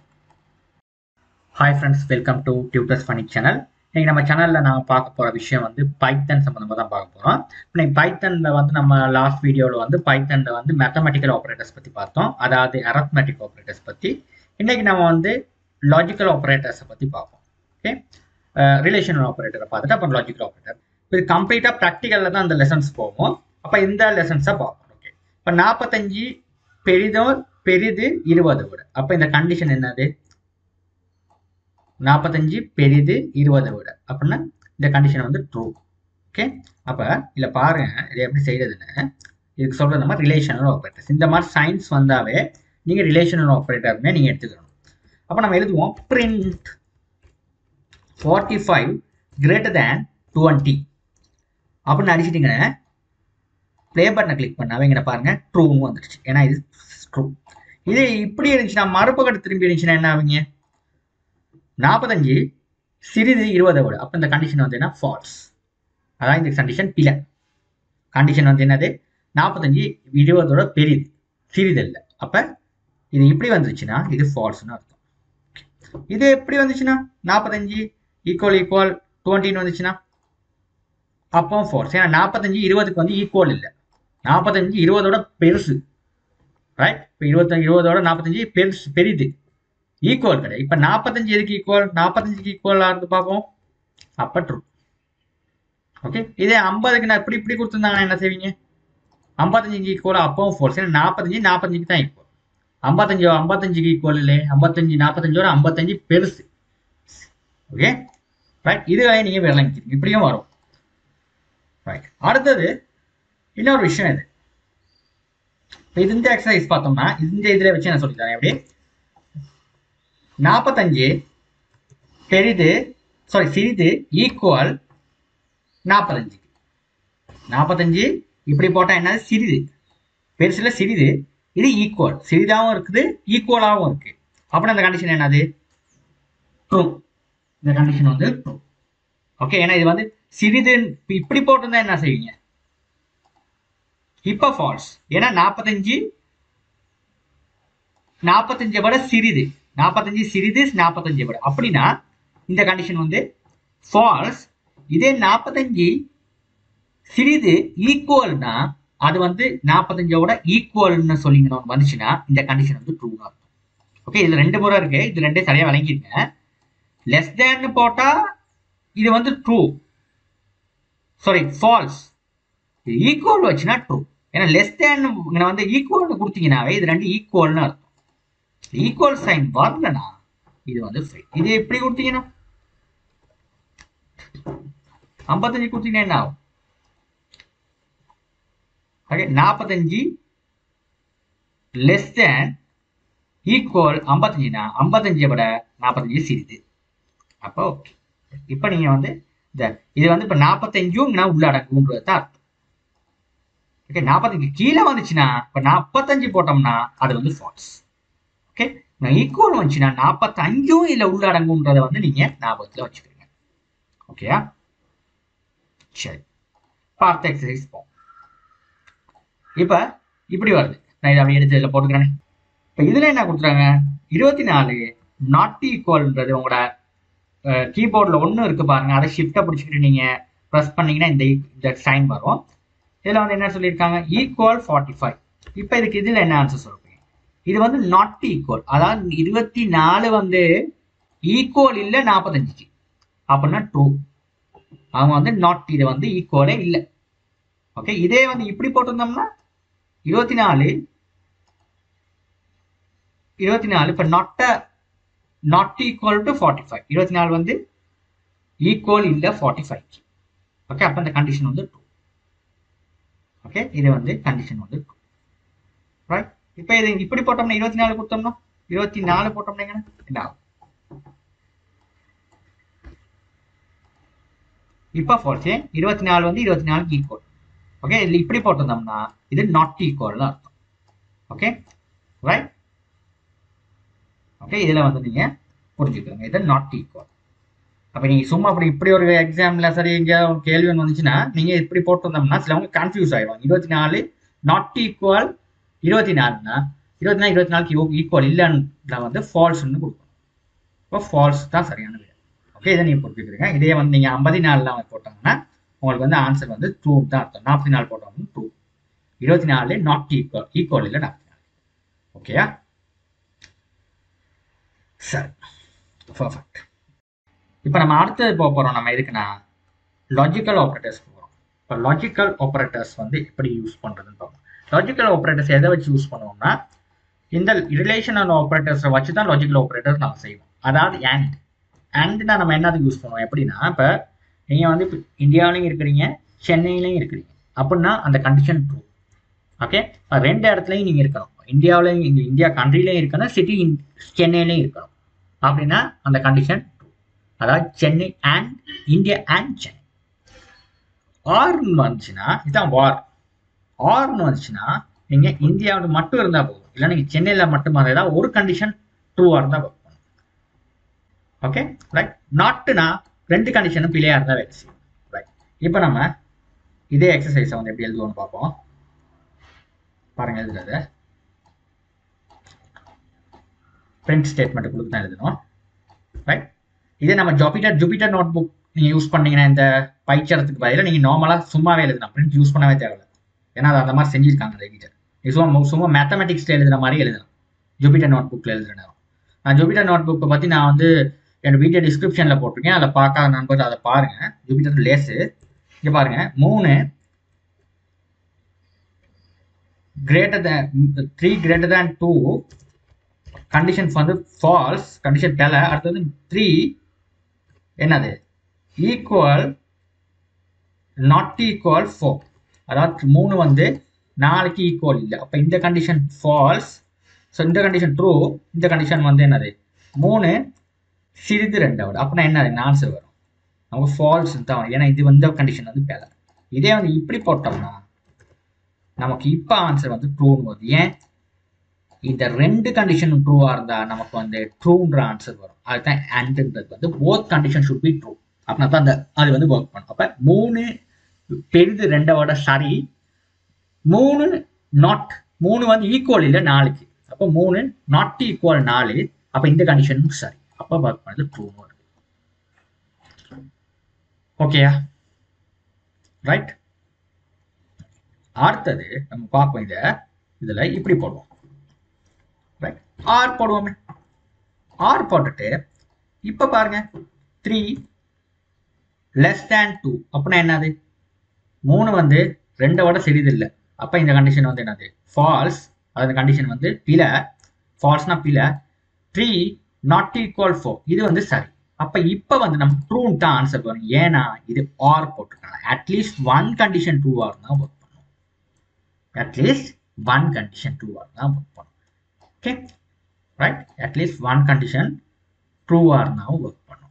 Speaker 1: hi friends welcome to tutors funny channel இன்னைக்கு நம்ம சேனலில் நான் பார்க்க போகிற விஷயம் வந்து பைத்தன் சம்மந்தமாக தான் பார்க்க போகிறோம் இன்னைக்கு பைத்தனில் வந்து நம்ம லாஸ்ட் வீடியோவில் வந்து பைத்தனில் வந்து மேத்தமெட்டிக்கல் ஆப்ரேட்டர்ஸ் பற்றி பார்த்தோம் அதாவது அரத்மெட்டிக் ஆப்ரேட்டர்ஸ் பற்றி இன்னைக்கு நம்ம வந்து லாஜிக்கல் ஆப்ரேட்டர்ஸை பற்றி பார்ப்போம் ஓகே ரிலேஷனல் ஆப்ரேட்டரை பார்த்துட்டு அப்புறம் லாஜிக்கல் ஆப்ரேட்டர் இது கம்ப்ளீட்டாக ப்ராக்டிக்கலில் தான் அந்த லெசன்ஸ் போகும் அப்போ இந்த லெசன்ஸை பார்ப்போம் ஓகே இப்போ நாற்பத்தஞ்சு பெரிதோ பெரிது இருபது விட அப்போ இந்த கண்டிஷன் என்னது நாற்பத்தஞ்சு பெரிது இருபதை விட அப்படின்னா இந்த கண்டிஷன் வந்து ட்ரூ ஓகே அப்போ இதில் பாருங்க இது எப்படி செய்யறதுன்னு இதுக்கு சொல்றது நம்ம ரிலேஷனல் ஆப்ரேட்டர்ஸ் இந்த மாதிரி சயின்ஸ் வந்தாவே நீங்கள் ரிலேஷனல் ஆப்ரேட்டர்னே நீங்கள் எடுத்துக்கணும் அப்போ நம்ம எழுதுவோம் print forty five greater than twenty அப்படின்னு அடிச்சிட்டிங்கன்னா ப்ளே பட்டனை கிளிக் பண்ணாவே இங்கே பாருங்க ட்ரூன்னு வந்துடுச்சு ஏன்னா இது ட்ரூ இது இப்படி இருந்துச்சுன்னா மறுபக்கத்து திரும்பி இருந்துச்சுன்னா என்ன ஆகுங்க நாற்பத்தஞ்சு சிறிது இருபதை விட அப்போ இந்த கண்டிஷன் வந்து என்ன ஃபால்ஸ் அதான் இந்த கண்டிஷன் பிழை கண்டிஷன் வந்து என்னது நாற்பத்தஞ்சு இருபதோட பெரிது சிறிது இல்லை அப்போ இது இப்படி வந்துச்சுன்னா இது ஃபால்ஸ்னு அர்த்தம் இது எப்படி வந்துச்சுன்னா நாற்பத்தஞ்சு ஈக்குவல் ஈக்குவல் டுவெண்ட்டின்னு வந்துச்சுன்னா அப்போ ஃபால்ஸ் ஏன்னா நாற்பத்தஞ்சு இருபதுக்கு வந்து ஈக்குவல் இல்லை நாற்பத்தஞ்சு இருபதோட பெருசு ரைட் இப்போ இருபத்தஞ்சு இருபதோட நாற்பத்தஞ்சு பெருசு பெரிது ஈக்குவல் கிடையாது இப்போ நாற்பத்தஞ்சு எதுக்கு ஈக்குவல் நாற்பத்தஞ்சுக்கு ஈக்குவலாக இருந்து பார்ப்போம் அப்போ ட்ரூ ஓகே இதே ஐம்பதுக்கு நான் இப்படி இப்படி கொடுத்துருந்தாங்கன்னா என்ன செய்வீங்க ஐம்பத்தஞ்சுக்கு ஈக்குவல் அப்பவும் ஃபோர்ஸ் ஏன்னா நாற்பத்தஞ்சு நாற்பத்தஞ்சுக்கு தான் ஈக்குவல் ஐம்பத்தஞ்சு ஐம்பத்தஞ்சுக்கு ஈக்குவல் இல்லை ஐம்பத்தஞ்சு நாற்பத்தஞ்சோட ஐம்பத்தஞ்சு பெருசு ஓகே ரைட் இதுவே நீங்கள் விளங்கிக்கிறீங்க இப்படியும் வரும் ரைட் அடுத்தது இன்னொரு விஷயம் இது இப்போ இது இந்த எக்ஸசைஸ் பார்த்தோம்னா இந்த இதில் வச்சு நான் சொல்லித்தரேன் எப்படி நாற்பத்தஞ்சு பெரிது சாரி சிறிது ஈக்குவல் நாற்பத்தஞ்சு நாற்பத்தஞ்சு இப்படி போட்டால் என்னது சிறிது பெருசுல சிறிது இது ஈக்குவல் சிறிதாகவும் இருக்குது ஈக்குவலாகவும் இருக்கு அப்படின்னா அந்த கண்டிஷன் என்னது ட்ரூ இந்த கண்டிஷன் வந்து ட்ரூ ஓகே ஏன்னா இது வந்து சிறிது இப்படி போட்டிருந்தா என்ன செய்வீங்க இப்போ ஃபால்ஸ் ஏன்னா நாற்பத்தஞ்சு நாற்பத்தஞ்சை விட சிறிது நாற்பத்தஞ்சு சிறிது நாற்பத்தஞ்சை விட அப்படின்னா இந்த கண்டிஷன் வந்து ஃபால்ஸ் இதே நாற்பத்தஞ்சு சிறிது ஈக்குவல்னா அது வந்து நாற்பத்தஞ்சோட ஈக்குவல்னு சொல்லிங்கன்னு வந்துச்சுன்னா இந்த கண்டிஷன் வந்து ட்ரூ தான் ஓகே இதுல ரெண்டு முறை இருக்கு இது ரெண்டே சரியா விளங்கிருங்க லெஸ் தேன்னு போட்டா இது வந்து ட்ரூ சாரி ஃபால்ஸ் இது ஈக்குவல் வச்சுன்னா ட்ரூ ஏன்னா லெஸ் தேன் வந்து ஈக்குவல்னு கொடுத்தீங்கன்னாவே இது ரெண்டு ஈக்குவல்னு அர்த்தம் ஈக்குவல் சைன் வரலனா இது வந்து ஃப்ரீ இது எப்படி கொடுத்தீங்கன்னா ஐம்பத்தஞ்சு கொடுத்தீங்கன்னா என்ன ஆகும் ஓகே நாற்பத்தஞ்சு லெஸ் தேன் ஈக்குவல் ஐம்பத்தஞ்சுனா ஐம்பத்தஞ்சை விட நாற்பத்தஞ்சு சிறிது அப்போ ஓகே இப்போ நீங்கள் வந்து இந்த இது வந்து இப்போ நாற்பத்தஞ்சும் நான் உள்ளடக்குன்றது தான் அர்த்தம் ஓகே நாற்பத்தஞ்சு கீழே வந்துச்சுன்னா இப்போ நாற்பத்தஞ்சு போட்டோம்னா அது வந்து ஃபால்ஸ் ஓகே நான் ஈக்குவல் வந்துச்சுன்னா நாற்பத்தஞ்சும் இல்லை உள்ளடங்குன்றதை வந்து நீங்கள் ஞாபகத்தில் வச்சுக்கிறீங்க ஓகேயா சரி பார்த்த எக்ஸசைஸ் போம் இப்போ இப்படி வருது நான் இதை அப்படி எடுத்து இதில் போட்டுக்கிறேன் இப்போ இதில் என்ன கொடுத்துறாங்க இருபத்தி நாலு நாட் ஈக்குவல்ன்றது உங்களோட கீபோர்டில் ஒன்று இருக்குது பாருங்க அதை ஷிஃப்ட்டை பிடிச்சிக்கிட்டு நீங்கள் ப்ரெஸ் பண்ணீங்கன்னா இந்த இந்த சைன் வரும் இதில் வந்து என்ன சொல்லியிருக்காங்க ஈக்குவல் ஃபார்ட்டி ஃபைவ் இப்போ இதுக்கு இதில் என்ன ஆன்சர் சொல்றீங்க இது வந்து நாட் ஈக்குவல் அதாவது இருபத்தி நாலு வந்து ஈக்குவல் இல்லை நாற்பத்தஞ்சுக்கு அப்படின்னா ட்ரூ அவங்க வந்து நாட் இது வந்து ஈக்குவலே இல்லை ஓகே இதே வந்து இப்படி போட்டிருந்தோம்னா இருபத்தி நாலு இருபத்தி நாலு இப்போ நாட்ட not equal to forty five இருபத்தி நாலு வந்து ஈக்குவல் இல்லை ஃபார்ட்டி ஃபைவ் ஓகே அப்போ இந்த கண்டிஷன் வந்து ட்ரூ ஓகே இது வந்து கண்டிஷன் வந்து ட்ரூ ரைட் இப்போ இது இப்படி போட்டோம்னா இருபத்தி நாலு கொடுத்தோம்னா இருபத்தி நாலு போட்டோம்னா என்ன ஆகும் இப்போ ஃபால்ஸு இருபத்தி நாலு வந்து இருபத்தி நாலுக்கு ஈக்குவல் ஓகே இதில் இப்படி போட்டிருந்தோம்னா இது நாட் ஈக்குவல் அர்த்தம் ஓகே ரைட் ஓகே இதில் வந்து நீங்கள் புரிஞ்சுக்கோங்க இது நாட் ஈக்குவல் அப்போ நீங்கள் சும்மா அப்படி இப்படி ஒரு எக்ஸாமில் சரி எங்கே கேள்வி ஒன்று வந்துச்சுன்னா நீங்கள் இப்படி போட்டிருந்தோம்னா சிலவங்க கன்ஃபியூஸ் ஆகிடும் இருபத்தி நாலு நாட் ஈக்குவல் இருபத்தி நாலுனா இருபத்தி நாலு இருபத்தி நாலுக்கு ஈக்குவல் இல்லைன்ற வந்து ஃபால்ஸ்னு கொடுக்கணும் இப்போ ஃபால்ஸ் தான் சரியான விடை ஓகே இதை நீங்கள் புரிஞ்சுக்கிறீங்க இதே வந்து நீங்கள் ஐம்பத்தி நாலுலாம் போட்டாங்கன்னா உங்களுக்கு வந்து ஆன்சர் வந்து ட்ரூ தான் அர்த்தம் நாற்பத்தி நாலு போட்டோம்னா ட்ரூ இருபத்தி நாலு நாட் ஈக்குவல் ஈக்குவல் இல்லை நாற்பத்தி நாலு ஓகேயா சரி பர்ஃபெக்ட் இப்போ நம்ம அடுத்தது போக போகிறோம் நம்ம எதுக்குன்னா லாஜிக்கல் ஆப்ரேட்டர்ஸ் போகிறோம் இப்போ லாஜிக்கல் ஆப்ரேட்டர்ஸ் வந்து எப்படி யூஸ் பண்ணுறதுன்னு பார்ப்போம் லாஜிக்கல் ஆப்ரேட்டர்ஸ் எதை வச்சு யூஸ் பண்ணுவோம்னா இந்த ரிலேஷனல் ஆப்ரேட்டர்ஸை வச்சு தான் லாஜிக்கல் ஆப்ரேட்டர்ஸ் நம்ம செய்வோம் அதாவது அண்ட் அண்ட் தான் நம்ம என்னது யூஸ் பண்ணுவோம் எப்படின்னா இப்போ நீங்கள் வந்து இப்போ இந்தியாவிலையும் இருக்கிறீங்க சென்னையிலையும் இருக்கிறீங்க அப்படின்னா அந்த கண்டிஷன் ட்ரூ ஓகே ரெண்டு இடத்துலையும் நீங்கள் இருக்கணும் இந்தியாவிலையும் இங்கே இந்தியா கண்ட்ரிலையும் இருக்கணும் சிட்டி சென்னையிலையும் இருக்கணும் அப்படின்னா அந்த கண்டிஷன் ட்ரூ அதாவது Chennai and India and Chennai ஆர்னு வந்துச்சுன்னா இதுதான் வார் ஆர்னு வந்துச்சுன்னா நீங்கள் இந்தியாவில் மட்டும் இருந்தால் போதும் இல்லை நீங்கள் சென்னையில் மட்டும் ஏதாவது ஒரு கண்டிஷன் ட்ரூவாக இருந்தால் ஒர்க் பண்ணும் ஓகே ரைட் நாட்டுனா ரெண்டு கண்டிஷனும் பிள்ளையாக இருந்தால் வேலை செய்யும் ரைட் இப்போ நம்ம இதே எக்ஸசைஸை வந்து எப்படி எழுதுவோம்னு பார்ப்போம் பாருங்க எழுதுறது பிரிண்ட் ஸ்டேட்மெண்ட் கொடுத்து தான் எழுதணும் ரைட் இதே நம்ம ஜூபிட்டர் ஜூபிட்டர் நோட் புக் நீங்கள் யூஸ் பண்ணீங்கன்னா இந்த பைச்சரத்துக்கு பதிலாக நீங்கள் நார்மலாக சும்மாவே எழுதலாம் பிரிண்ட் யூஸ் பண்ணவே தேவையில்லை ஏன்னா அது அந்த மாதிரி செஞ்சிருக்காங்க அந்த எடிட்டர் சும்மா சும்மா மேத்தமெட்டிக்ஸில் எழுதுகிற மாதிரி எழுதலாம் ஜூபிட்டர் நோட் புக்கில் எழுதுகிற நேரம் நான் ஜூபிட்டர் நோட் புக்கை பற்றி நான் வந்து என்னோட வீடியோ டிஸ்கிரிப்ஷனில் போட்டிருக்கேன் அதில் பார்க்காத நண்பர்கள் அதை பாருங்கள் ஜூபிட்டர் லேஸு இங்கே பாருங்கள் மூணு greater than three greater than two condition வந்து ஃபால்ஸ் கண்டிஷன் டெல அடுத்தது த்ரீ என்னது ஈக்குவல் நாட் ஈக்குவல் ஃபோர் அதாவது மூணு வந்து நாளைக்கு ஈக்குவல் இல்லை அப்போ இந்த கண்டிஷன் ஃபால்ஸ் ஸோ இந்த கண்டிஷன் ட்ரூ இந்த கண்டிஷன் வந்து என்னது மூணு சிறிது ரெண்டாவது அப்படின்னா என்ன ஆன்சர் வரும் நமக்கு ஃபால்ஸ் தான் வரும் ஏன்னா இது வந்து கண்டிஷன் வந்து பெல இதே வந்து இப்படி போட்டோம்னா நமக்கு இப்போ ஆன்சர் வந்து ட்ரூன்னு வருது ஏன் இந்த ரெண்டு கண்டிஷனும் ட்ரூவாக இருந்தால் நமக்கு வந்து ட்ரூன்ற ஆன்சர் வரும் அதுதான் ஆன்டுன்றது வந்து both condition should be true அப்படின்னா தான் அந்த அது வந்து ஒர்க் பண்ணும் அப்போ மூணு பெரிது ரெண்டை விட சரி மூணு நாட் மூணு வந்து ஈக்குவல் இல்லை நாலுக்கு அப்போ மூணு நாட் ஈக்குவல் நாலு அப்போ இந்த கண்டிஷனும் சரி அப்போ ஒர்க் பண்ணது ட்ரூன்னு வருது ஓகேயா ரைட் அடுத்தது நம்ம பார்ப்போம் இதை இதில் இப்படி போடுவோம் ரைட் ஆர் போடுவோமே ஆர் போட்டுட்டு இப்போ பாருங்க த்ரீ லெஸ் தேன் டூ அப்படின்னா என்னது மூணு வந்து ரெண்டை விட சிறிதில்லை அப்போ இந்த கண்டிஷன் வந்து என்னது ஃபால்ஸ் அந்த கண்டிஷன் வந்து பில ஃபால்ஸ்னா பில த்ரீ நாட் ஈக்குவல் ஃபோர் இது வந்து சரி அப்போ இப்போ வந்து நம்ம ட்ரூன் தான் ஆன்சர் வரும் ஏன்னா இது ஆர் போட்டிருக்காங்க அட்லீஸ்ட் ஒன் கண்டிஷன் ட்ரூவாக இருந்தால் ஒர்க் பண்ணும் அட்லீஸ்ட் ஒன் கண்டிஷன் ட்ரூவாக இருந்தால் ஒர்க் பண்ணும் okay right at least one condition ட்ரூவாக இருந்தாலும் ஒர்க் பண்ணும்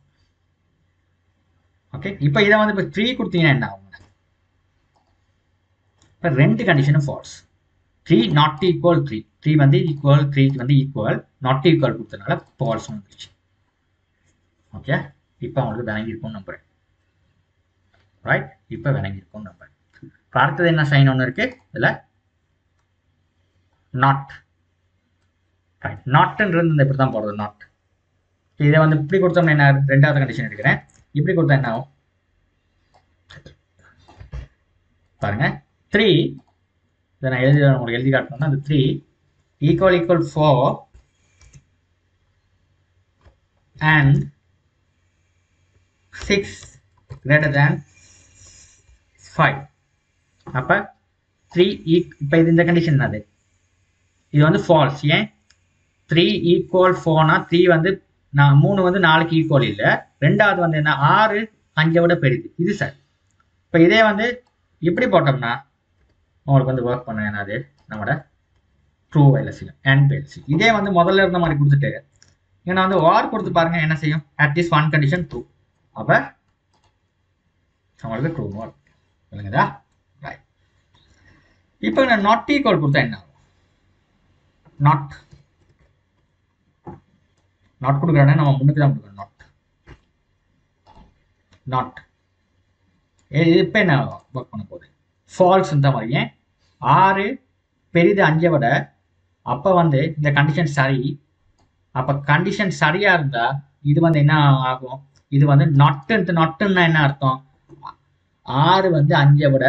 Speaker 1: ஓகே இப்போ இதை வந்து இப்போ த்ரீ கொடுத்தீங்கன்னா என்ன ஆகும் இப்போ ரெண்டு கண்டிஷனும் false three not equal three three வந்து ஈக்குவல் த்ரீ வந்து ஈக்குவல் நாட் ஈக்குவல் கொடுத்ததுனால ஃபால்ஸ் வந்துருச்சு ஓகே இப்போ அவங்களுக்கு விளங்கியிருக்கும் நம்புறேன் ரைட் இப்போ விளங்கியிருக்கும் நம்புறேன் இப்போ அடுத்தது என்ன சைன் ஒன்று இருக்கு இதில் நாட் ரைட் நாட்ன்றது இந்த இப்படி தான் போடுறது நாட் இதை வந்து இப்படி கொடுத்தோம்னா என்ன ரெண்டாவது கண்டிஷன் எடுக்கிறேன் இப்படி கொடுத்தா என்ன ஆகும் பாருங்க த்ரீ இதை நான் எழுதி உங்களுக்கு எழுதி காட்டணும்னா அந்த three equal equal four and six greater than five அப்போ த்ரீ ஈக் இப்போ இது இந்த கண்டிஷன் என்னது இது வந்து ஃபால்ஸ் ஏன் த்ரீ ஈக்குவல் ஃபோர்னா த்ரீ வந்து நான் மூணு வந்து நாலுக்கு ஈக்குவல் இல்லை ரெண்டாவது வந்து என்ன ஆறு அஞ்சை விட பெரிது இது சார் இப்போ இதே வந்து இப்படி போட்டோம்னா உங்களுக்கு வந்து ஒர்க் பண்ண என்னது நம்மளோட ட்ரூ எல்எஸ்சி அண்ட் எல்எஸ்சி இதே வந்து முதல்ல இருந்த மாதிரி கொடுத்துட்டு ஏன்னா வந்து வார் கொடுத்து பாருங்க என்ன செய்யும் அட்லீஸ்ட் ஒன் கண்டிஷன் ட்ரூ அப்போ நம்மளுக்கு ட்ரூ ஒர்க் இல்லைங்கதா ரைட் இப்போ நான் நாட் ஈக்குவல் கொடுத்தா என்ன ஆகும் நாட் நாட் கொடுக்குறேன்னா நம்ம முன்னுக்கு தான் கொடுக்கணும் நாட் நாட் இப்போ என்ன ஒர்க் பண்ண போகுது ஃபால்ஸ் இந்த மாதிரி ஏன் ஆறு பெரிது அஞ்சை விட அப்போ வந்து இந்த கண்டிஷன் சரி அப்போ கண்டிஷன் சரியாக இருந்தால் இது வந்து என்ன ஆகும் இது வந்து நொட்டு நொட்டுன்னா என்ன அர்த்தம் ஆறு வந்து அஞ்சை விட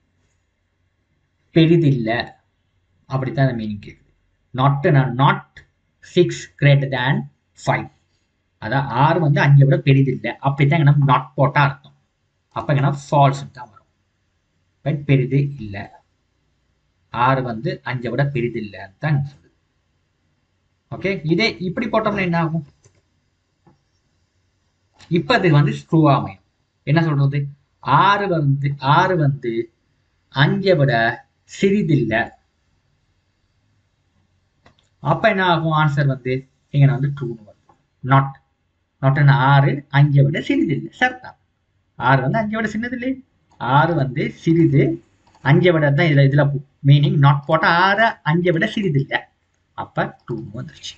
Speaker 1: பெரிதில்லை அப்படித்தான் அந்த மீனிங் கேட்குது நாட்டுனா not six greater than five அதான் ஆறு வந்து அஞ்சை விட பெரிதில்லை அப்படித்தான் எங்கன்னா நாட் போட்டால் அர்த்தம் அப்போ எங்கன்னா ஃபால்ஸ் தான் வரும் பட் பெரிது இல்லை ஆறு வந்து அஞ்சை விட பெரிது இல்லைன்னு தான் சொல்லுது ஓகே இதே இப்படி போட்டோம்னா என்ன ஆகும் இப்போ அது வந்து ஸ்ட்ரூவா அமையும் என்ன சொல்றது ஆறு வந்து ஆறு வந்து அஞ்சை விட சிறிதில்லை அப்ப என்ன ஆகும் ஆன்சர் வந்து இங்க வந்து ட்ரூன்னு வருது நாட் நாட் என்ன ஆறு அஞ்சை விட சிறிதில்லை சரிதான் ஆறு வந்து அஞ்சை விட சின்னதில்லை ஆறு வந்து சிறிது அஞ்சை விட தான் இதுல இதுல மீனிங் நாட் போட்டா ஆறு அஞ்சை விட சிறிதில்லை அப்ப டூன்னு வந்துருச்சு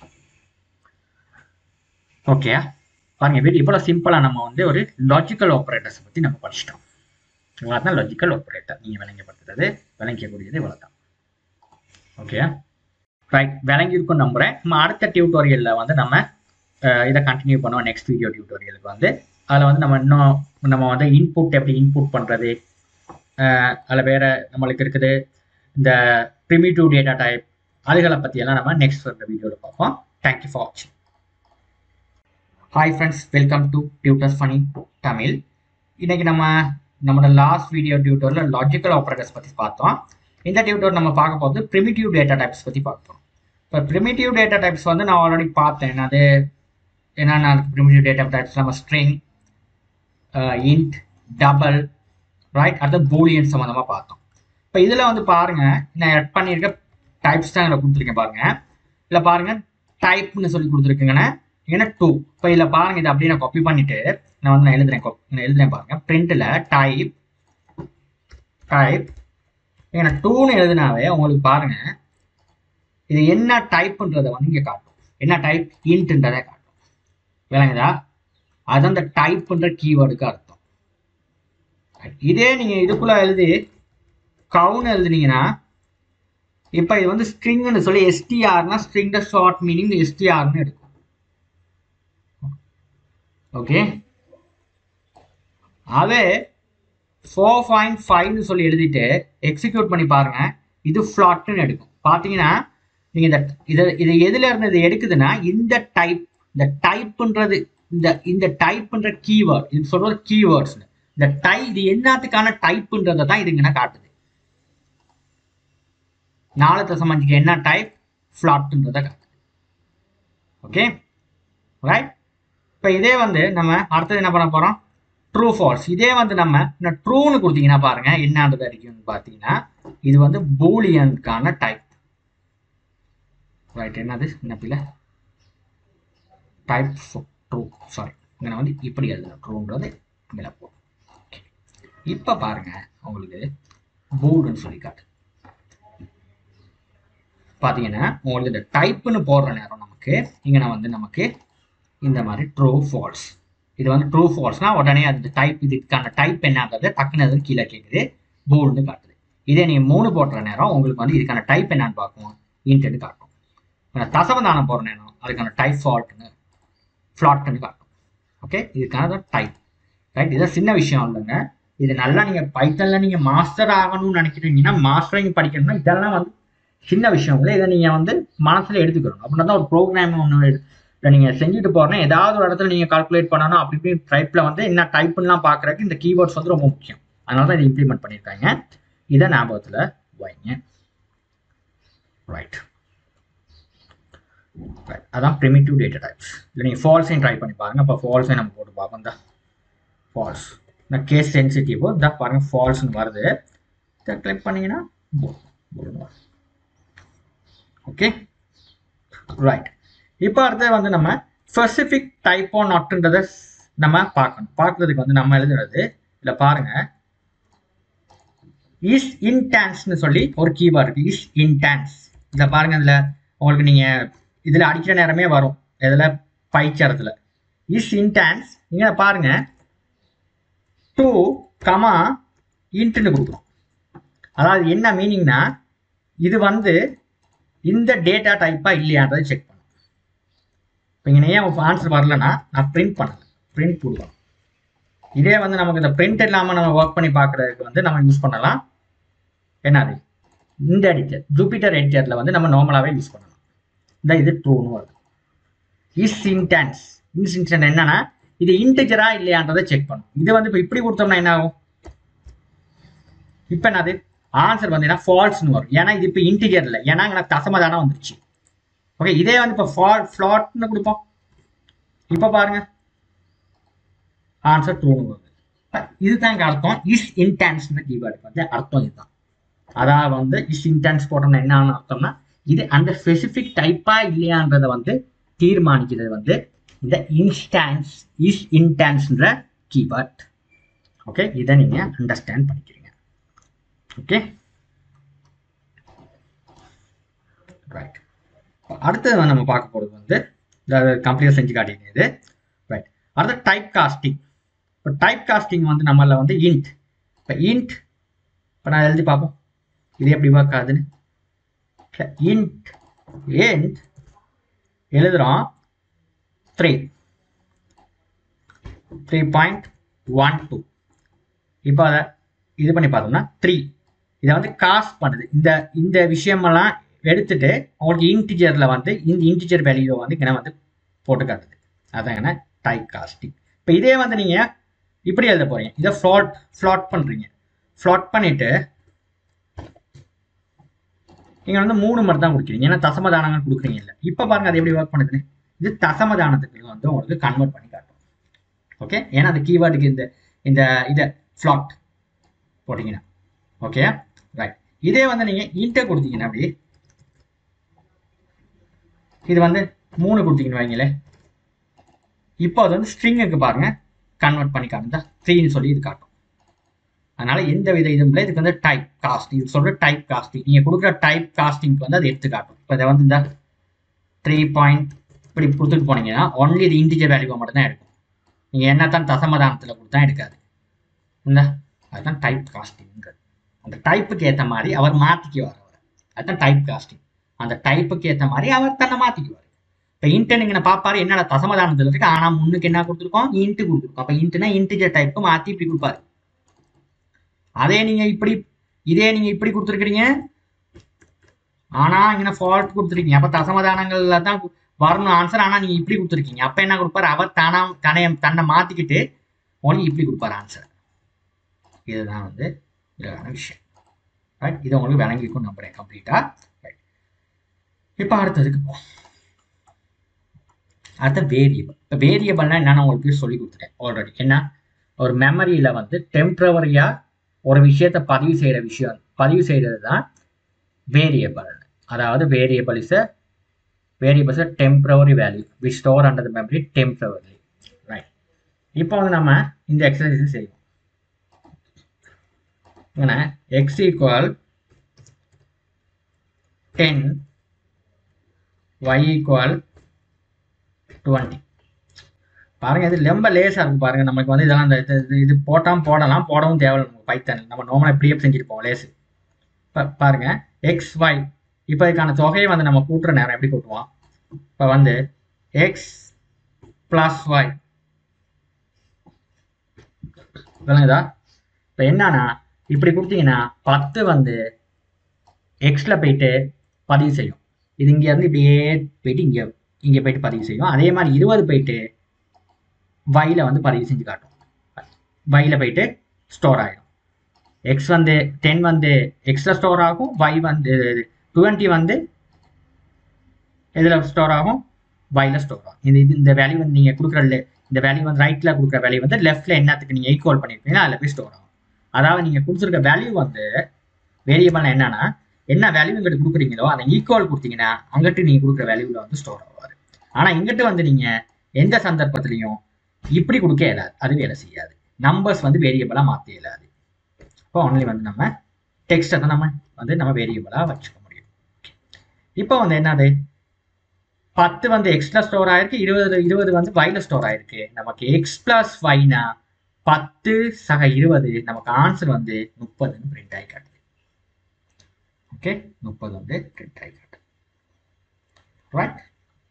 Speaker 1: ஓகே பாருங்க வீடு இவ்வளவு சிம்பிளா நம்ம வந்து ஒரு லாஜிக்கல் ஆப்ரேட்டர்ஸ் பத்தி நம்ம படிச்சிட்டோம் இவ்வளவு தான் லாஜிக்கல் ஆப்ரேட்டர் நீங்க விளங்கப்படுத்துறது விளங்கக்கூடியது இவ்வளவு தான் ஓகே ரைட் விளங்கி இருக்கும் நம்புறேன் நம்ம அடுத்த டியூட்டோரியல்ல வந்து நம்ம இதை கண்டினியூ பண்ணுவோம் நெக்ஸ்ட் வீடியோ டியூட்டோரியலுக்கு வந்து அதில் வந்து நம்ம இன்னும் நம்ம வந்து இன்புட் எப்படி இன்புட் பண்ணுறது அதில் வேற நம்மளுக்கு இருக்குது இந்த ப்ரிமிட்டிவ் டேட்டா டைப் அதுகளை பற்றியெல்லாம் நம்ம நெக்ஸ்ட் வர வீடியோவில் பார்ப்போம் தேங்க்யூ ஃபார் வாட்சிங் hi friends welcome to tutors funny Tamil இன்னைக்கு நம்ம நம்மளோட லாஸ்ட் வீடியோ டியூட்டோரில் லாஜிக்கல் ஆப்ரேட்டர்ஸ் பற்றி பார்த்தோம் இந்த டியூட்டோர் நம்ம பார்க்க போகிறது ப்ரிமிட்டிவ் டேட்டா டைப்ஸ் பற்றி பார்ப்போம் இப்போ ப்ரிமிட்டிவ் டேட்டா டைப்ஸ் வந்து நான் ஆல்ரெடி பார்த்தேன் அது என்னென்ன ப்ரிமிட்டிவ் டேட்டா டைப்ஸ் நம்ம ஸ்ட்ரிங் இன்ட் டபுள் ரைட் அடுத்து பூலியன் சம்மந்தமாக பார்த்தோம் இப்போ இதில் வந்து பாருங்க நான் எட் பண்ணியிருக்க டைப்ஸ் தான் இதில் கொடுத்துருக்கேன் பாருங்க இதில் பாருங்க டைப்னு சொல்லி கொடுத்துருக்குங்கண்ணே ஏன்னா டூ இப்போ இதில் பாருங்க இதை அப்படியே நான் காப்பி பண்ணிட்டு நான் வந்து நான் எழுதுறேன் நான் எழுதுறேன் பாருங்க பிரிண்ட்டில் டைப் டைப் ஏன்னா டூன்னு எழுதினாவே உங்களுக்கு பாருங்க இது என்ன டைப்ன்றதை வந்து இங்கே காட்டும் என்ன டைப் இன்ட்ன்றதை காட்டும் விளங்குதா அது அந்த டைப்ன்ற கீவேர்டுக்கு அர்த்தம் இதே நீங்க இதுக்குள்ள எழுதி கவுன் எழுதுனீங்கன்னா இப்போ இது வந்து ஸ்ட்ரிங்னு சொல்லி எஸ்டிஆர்னா ஸ்ட்ரிங் ஷார்ட் மீனிங் எஸ்டிஆர்னு எடுக்கும் ஓகே அதே ஃபோர் பாயிண்ட் ஃபைவ்னு சொல்லி எழுதிட்டு எக்ஸிக்யூட் பண்ணி பாருங்க இது ஃப்ளாட்னு எடுக்கும் பார்த்தீங்கன்னா நீங்க இந்த இதை இது எதுல இருந்து இது எடுக்குதுன்னா இந்த டைப் இந்த டைப்ன்றது இந்த இந்த டைப்ன்ற கீவேர்ட் இது சொல்றது கீவேர்ட்ஸ் இந்த டை இது என்னத்துக்கான டைப்ன்றதை தான் இதுங்கன்னா காட்டுது நாலு தசம் அஞ்சுக்கு என்ன டைப் ஃப்ளாட்ன்றதை காட்டுது ஓகே ரைட் இப்போ இதே வந்து நம்ம அடுத்தது என்ன பண்ண போறோம் ட்ரூ ஃபால்ஸ் இதே வந்து நம்ம இந்த ட்ரூன்னு கொடுத்தீங்கன்னா பாருங்க என்னன்றது இருக்குன்னு பார்த்தீங்கன்னா இது வந்து பூலியனுக்கான டைப் ரைட் என்னது என்னப்பில டைப் ட்ரூ சாரி இங்கே வந்து இப்படி எழுதணும் ட்ரூன்றது மேலே போகும் இப்போ பாருங்க உங்களுக்கு பூடுன்னு சொல்லி காட்டு பார்த்தீங்கன்னா உங்களுக்கு இந்த டைப்புன்னு போடுற நேரம் நமக்கு இங்கே வந்து நமக்கு இந்த மாதிரி ட்ரூ ஃபால்ஸ் இது வந்து ட்ரூ ஃபால்ஸ்னா உடனே அது டைப் இதுக்கான டைப் என்னன்றது டக்குன்னு அது கீழே கேட்குது போல்டு காட்டுது இதே நீங்கள் மூணு போடுற நேரம் உங்களுக்கு வந்து இதுக்கான டைப் என்னன்னு பார்க்கும் இன்ட்னு காட்டும் நான் தசவதானம் போடுறேன் அதுக்கான டைப் ஃபால்ட்னு ஃப்ளாட்னு காட்டும் ஓகே இதுக்கான டைப் ரைட் இதான் சின்ன விஷயம் இல்லைங்க இது நல்லா நீங்கள் பைத்தனில் நீங்கள் மாஸ்டர் ஆகணும்னு நினைக்கிறீங்கன்னா மாஸ்டரிங் படிக்கணும்னா இதெல்லாம் வந்து சின்ன விஷயம் இல்லை இதை நீங்கள் வந்து மனசில் எடுத்துக்கணும் அப்படின்னா தான் ஒரு ப்ரோக்ராம் ஒன்று இல்லை நீங்கள் செஞ்சுட்டு போகிறேன்னா ஏதாவது ஒரு இடத்துல நீங்கள் கால்குலேட் பண்ணணும் அப்படி இப்படி டைப்பில் வந்து என்ன டைப்புலாம் பார்க்குறதுக்கு இந்த கீவேர்ட்ஸ் வந்து ரொம்ப முக்கியம் அதனால தான் இதை இம்ப்ளிமெண்ட் பண்ணியிருக்காங்க இதை ஞாபகத்தில் வைங்க ரைட் ரைட் அதான் ப்ரிமிட்டிவ் டேட்டா டைப்ஸ் இல்லை நீங்கள் ஃபால்ஸையும் ட்ரை பண்ணி பாருங்கள் அப்போ ஃபால்ஸையும் நம்ம போட்டு பார்ப்போம் தான் ஃபால்ஸ் இந்த கேஸ் சென்சிட்டிவோ இந்த பாருங்கள் ஃபால்ஸ்னு வருது இதை கிளிக் பண்ணிங்கன்னா ஓகே ரைட் இப்போ அடுத்து வந்து நம்ம ஸ்பெசிஃபிக் டைப்போ நாட்டுன்றதை நம்ம பார்க்கணும் பார்க்குறதுக்கு வந்து நம்ம எழுதுறது இதில் பாருங்க இஸ் இன்டான்ஸ்னு சொல்லி ஒரு கீவேர்டு இருக்கு இஸ் இன்டான்ஸ் இதில் பாருங்க இதில் உங்களுக்கு நீங்கள் இதில் அடிக்கிற நேரமே வரும் இதில் பைச்சரத்தில் இஸ் இன்டான்ஸ் நீங்கள் பாருங்க டூ கமா இன்ட்டுன்னு கொடுக்குறோம் அதாவது என்ன மீனிங்னா இது வந்து இந்த டேட்டா டைப்பாக இல்லையான்றதை செக் பண்ணும் இப்போ இங்கே ஏன் ஆன்சர் வரலன்னா நான் பிரிண்ட் பண்ணல பிரிண்ட் கொடுக்கணும் இதே வந்து நமக்கு இந்த பிரிண்ட் இல்லாமல் நம்ம ஒர்க் பண்ணி பார்க்குறதுக்கு வந்து நம்ம யூஸ் பண்ணலாம் என்னது இந்த எடிட்டர் ஜூபிட்டர் எடிட்டரில் வந்து நம்ம நார்மலாகவே யூஸ் பண்ணலாம் இந்த இது ட்ரூன்னு வருது இஸ் இன்டென்ஸ் இஸ் இன்டென்ஸ் என்னன்னா இது இன்டிஜரா இல்லையான்றதை செக் பண்ணும் இது வந்து இப்போ இப்படி கொடுத்தோம்னா என்ன ஆகும் இப்போ என்னது ஆன்சர் வந்து என்ன ஃபால்ஸ்னு வரும் ஏன்னா இது இப்போ இன்டிஜர் இல்லை ஏன்னா இங்கே தசம தானே வந்துருச்சு ஓகே இதே வந்து இப்போ ஃபால் ஃப்ளாட்னு கொடுப்போம் இப்போ பாருங்க ஆன்சர் ட்ரூன்னு வருது இதுதான் இங்கே அர்த்தம் இஸ் இன்டென்ஸ்ன்ற கீவேர்டுக்கு வந்து அர்த்தம் இதுதான் அதாவது வந்து இஸ் இன்டென்ஸ் போட்டோம்னா என்னன்னு அர்த்தம்னா இது அந்த ஸ்பெசிஃபிக் டைப்பா இல்லையான்றதை வந்து தீர்மானிக்கிறது வந்து இந்த இன்ஸ்டான்ஸ் இஸ் இன்டான்ஸ்ன்ற கீவேர்ட் ஓகே இதை நீங்கள் அண்டர்ஸ்டாண்ட் பண்ணிக்கிறீங்க ஓகே ரைட் அடுத்தது நம்ம பார்க்க போகிறது வந்து கம்ப்ளீட்டாக செஞ்சு காட்டிங்க இது ரைட் அடுத்து டைப் காஸ்டிங் இப்போ டைப் காஸ்டிங் வந்து நம்மள வந்து இன்ட் இப்போ இன்ட் இப்போ நான் எழுதி பார்ப்போம் இது எப்படி ஒர்க் ஆகுதுன்னு இன்ட் இன்ட் எழுதுகிறோம் three three point one two இப்போ அதை இது பண்ணி பார்த்தோம்னா த்ரீ இதை வந்து காஸ்ட் பண்ணுது இந்த இந்த விஷயமெல்லாம் எடுத்துட்டு உங்களுக்கு இன்டிஜரில் வந்து இந்த இன்டிஜர் வேல்யூவை வந்து இங்கே வந்து போட்டு காட்டுது அதாங்கண்ணா டைப் காஸ்டிங் இப்போ இதே வந்து நீங்கள் இப்படி எழுத போகிறீங்க இதை ஃப்ளாட் ஃப்ளாட் பண்ணுறீங்க ஃப்ளாட் பண்ணிவிட்டு நீங்கள் வந்து மூணு மட்டும் தான் கொடுக்குறீங்க ஏன்னா தசமதானங்கள் கொடுக்குறீங்க இல்லை இப்போ பாருங்க அது எப்படி ஒர்க் பண்ணுதுன்னு இது தசமதானத்துக்கு வந்து உங்களுக்கு கன்வெர்ட் பண்ணி காட்டும் ஓகே ஏன்னா அந்த கீவேர்டுக்கு இந்த இந்த இதை ஃப்ளாட் போட்டிங்கன்னா ஓகே ரைட் இதே வந்து நீங்கள் இன்ட்டை கொடுத்தீங்கன்னா அப்படி இது வந்து மூணு கொடுத்தீங்கன்னு வைங்களே இப்போ அது வந்து ஸ்ட்ரிங்குக்கு பாருங்க கன்வெர்ட் பண்ணி காட்டுதா த்ரீன்னு சொல்லி இது காட்டும் அதனால எந்த வித இதுவும் இல்லை இதுக்கு வந்து டைப் காஸ்ட் இது சொல்ற டைப் காஸ்டிங் நீங்கள் கொடுக்குற டைப் காஸ்டிங்க்கு வந்து அது எடுத்து காட்டும் இப்போ இதை வந்து இந்த த்ரீ பாயிண்ட் இப்படி கொடுத்துட்டு போனீங்கன்னா ஒன்லி இது இன்டிஜர் வேல்யூவை மட்டும் தான் எடுக்கும் நீங்கள் என்ன தான் தசமதானத்தில் கொடுத்தா எடுக்காது இந்த அதுதான் டைப் காஸ்டிங்கிறது அந்த டைப்புக்கு ஏற்ற மாதிரி அவர் மாற்றிக்குவார் அவர் அதுதான் டைப் காஸ்டிங் அந்த டைப்புக்கு ஏற்ற மாதிரி அவர் தன்னை மாற்றிக்குவார் இப்போ இன்ட்டு நீங்கள் பார்ப்பாரு என்னடா தசமதானத்தில் இருக்கு ஆனால் முன்னுக்கு என்ன கொடுத்துருக்கோம் இன்ட்டு கொடுத்துருக்கோம் அப்போ இன்ட்டுனா இன்டிஜர் டைப்பு மாற்றி இப்படி கொடுப்பாரு அதே நீங்க இப்படி இதே நீங்க இப்படி கொடுத்துருக்கீங்க ஆனா இங்க ஃபால்ட் கொடுத்துருக்கீங்க அப்ப தசமதானங்கள்ல தான் வரணும் ஆன்சர் ஆனா நீங்க இப்படி கொடுத்துருக்கீங்க அப்ப என்ன கொடுப்பாரு அவர் தானா தன்னை தன்னை மாத்திக்கிட்டு உங்களுக்கு இப்படி கொடுப்பாரு ஆன்சர் இதுதான் வந்து இதுக்கான விஷயம் ரைட் இது உங்களுக்கு விளங்கிக்கும் நம்புறேன் கம்ப்ளீட்டா ரைட் இப்போ அடுத்ததுக்கு போ அடுத்த வேரியபிள் இப்போ வேரியபிள்னா என்னன்னு உங்களுக்கு சொல்லி கொடுத்துட்டேன் ஆல்ரெடி என்ன ஒரு மெமரியில் வந்து டெம்பரவரியாக ஒரு விஷயத்தை பதிவு செய்கிற விஷயம் பதிவு செய்கிறது தான் வேரியபிள் அதாவது variable is a variable is a temporary value we store under the memory temporary right இப்போ வந்து நம்ம இந்த எக்ஸசைஸ் செய்வோம் இங்கே x equal ten y equal twenty பாருங்க இது ரொம்ப லேசாக இருக்கும் பாருங்க நமக்கு வந்து இதெல்லாம் இந்த இது இது போட்டால் போடலாம் போடவும் தேவையில்லை நம்ம பைத்தன் நம்ம நார்மலாக இப்படியே செஞ்சுருப்போம் லேசு இப்போ பாருங்க எக்ஸ் ஒய் இப்போ இதுக்கான தொகையை வந்து நம்ம கூட்டுற நேரம் எப்படி கூட்டுவோம் இப்போ வந்து எக்ஸ் ப்ளஸ் ஒய் விளங்குதா இப்போ என்னன்னா இப்படி கொடுத்தீங்கன்னா பத்து வந்து எக்ஸில் போயிட்டு பதிவு செய்யும் இது இங்கேருந்து இப்படியே போயிட்டு இங்கே இங்கே போயிட்டு பதிவு செய்யும் அதே மாதிரி இருபது போயிட்டு வையில் வந்து பதிவு செஞ்சு காட்டும் வையில் போயிட்டு ஸ்டோர் ஆகிடும் எக்ஸ் வந்து டென் வந்து எக்ஸில் ஸ்டோர் ஆகும் வை வந்து டுவெண்ட்டி வந்து இதில் ஸ்டோர் ஆகும் வையில் ஸ்டோர் ஆகும் இது இது இந்த வேல்யூ வந்து நீங்கள் கொடுக்குற இந்த வேல்யூ வந்து ரைட்டில் கொடுக்குற வேல்யூ வந்து லெஃப்ட்டில் என்னத்துக்கு நீங்கள் ஈக்குவல் பண்ணியிருப்பீங்கன்னா அதில் போய் ஸ்டோர் ஆகும் அதாவது நீங்கள் கொடுத்துருக்க வேல்யூ வந்து வேரியபிள் என்னன்னா என்ன வேல்யூ இங்கிட்டு கொடுக்குறீங்களோ அதை ஈக்குவல் கொடுத்தீங்கன்னா அங்கிட்டு நீங்கள் கொடுக்குற வேல்யூவில் வந்து ஸ்டோர் ஆவார் ஆனால் இங்கிட்டு வந்து நீங்கள் எந்த சந்தர்ப்பத்திலையும் இப்படி கொடுக்க இயலாது அது வேலை செய்யாது நம்பர்ஸ் வந்து வேரியபிளாக மாற்ற இயலாது இப்போ ஒன்லி வந்து நம்ம டெக்ஸ்ட்டை தான் நம்ம வந்து நம்ம வேரியபிளாக வச்சுக்க முடியும் இப்போ வந்து என்னது பத்து வந்து எக்ஸ்ட்ரா ஸ்டோர் ஆயிருக்கு இருபது இருபது வந்து வைல ஸ்டோர் ஆயிருக்கு நமக்கு எக்ஸ் பிளஸ் வைனா பத்து சக இருபது நமக்கு ஆன்சர் வந்து முப்பதுன்னு பிரிண்ட் ஆகி காட்டுது ஓகே முப்பது வந்து பிரிண்ட் ஆகி காட்டுது ரைட்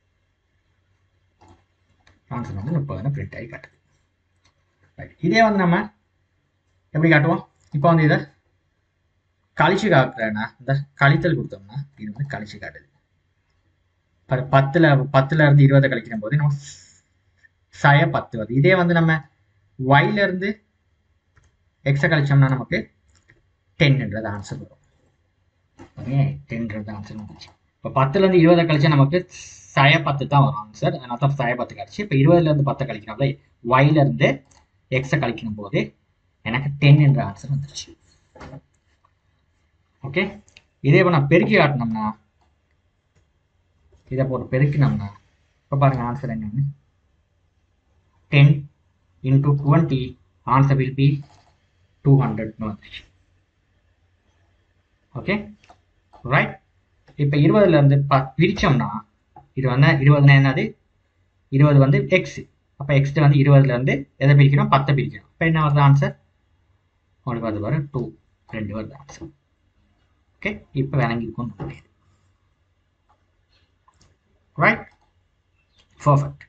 Speaker 1: ஆன்சர் வந்து முப்பதுன்னு பிரிண்ட் ஆகி காட்டுது ரைட் இதே வந்து நம்ம எப்படி காட்டுவோம் இப்போ வந்து இதை கழிச்சு காட்டுறேன்னா இந்த கழித்தல் கொடுத்தோம்னா இது வந்து கழிச்சு காட்டுது ப- பத்துல பத்துல இருந்து இருபதை கழிக்கிற போது நம்ம சய பத்து வருது இதே வந்து நம்ம ஒய்ல இருந்து எக்ஸை கழிச்சோம்னா நமக்கு டென்ன்றது ஆன்சர் வரும் ஓகே டென்ன்றது ஆன்சர் வந்துச்சு இப்போ பத்துல இருந்து இருபதை கழிச்சா நமக்கு சய பத்து தான் வரும் ஆன்சர் அதனால தான் சய பத்து கழிச்சு இப்போ இருபதுல இருந்து பத்தை கழிக்கிறோம்ல ஒய்ல இருந்து எக்ஸை கழிக்கும் போது எனக்கு டென் என்ற ஆன்சர் வந்துருச்சு ஓகே இதே இப்போ நான் பெருக்கி காட்டினோம்னா இதை போட்டு பெருக்கினோம்னா இப்போ பாருங்க ஆன்சர் என்னன்னு ten into twenty answer will be two ஹண்ட்ரட்னு வந்துருச்சு ஓகே ரைட் இப்போ இருபதுலேருந்து ப பிரித்தோம்னா இது வந்து இருபதுனா என்னது இருபது வந்து எக்ஸ் அப்போ எக்ஸ் வந்து இருபதுலேருந்து எதை பிரிக்கணும் பத்தை பிரிக்கணும் இப்போ என்ன வருது ஆன்சர் உங்களுக்கு வருது பாரு டூ ரெண்டு வருது ஆன்சர் ஓகே இப்போ விளங்கிருக்கும் புரியுது ரைட் பர்ஃபெக்ட்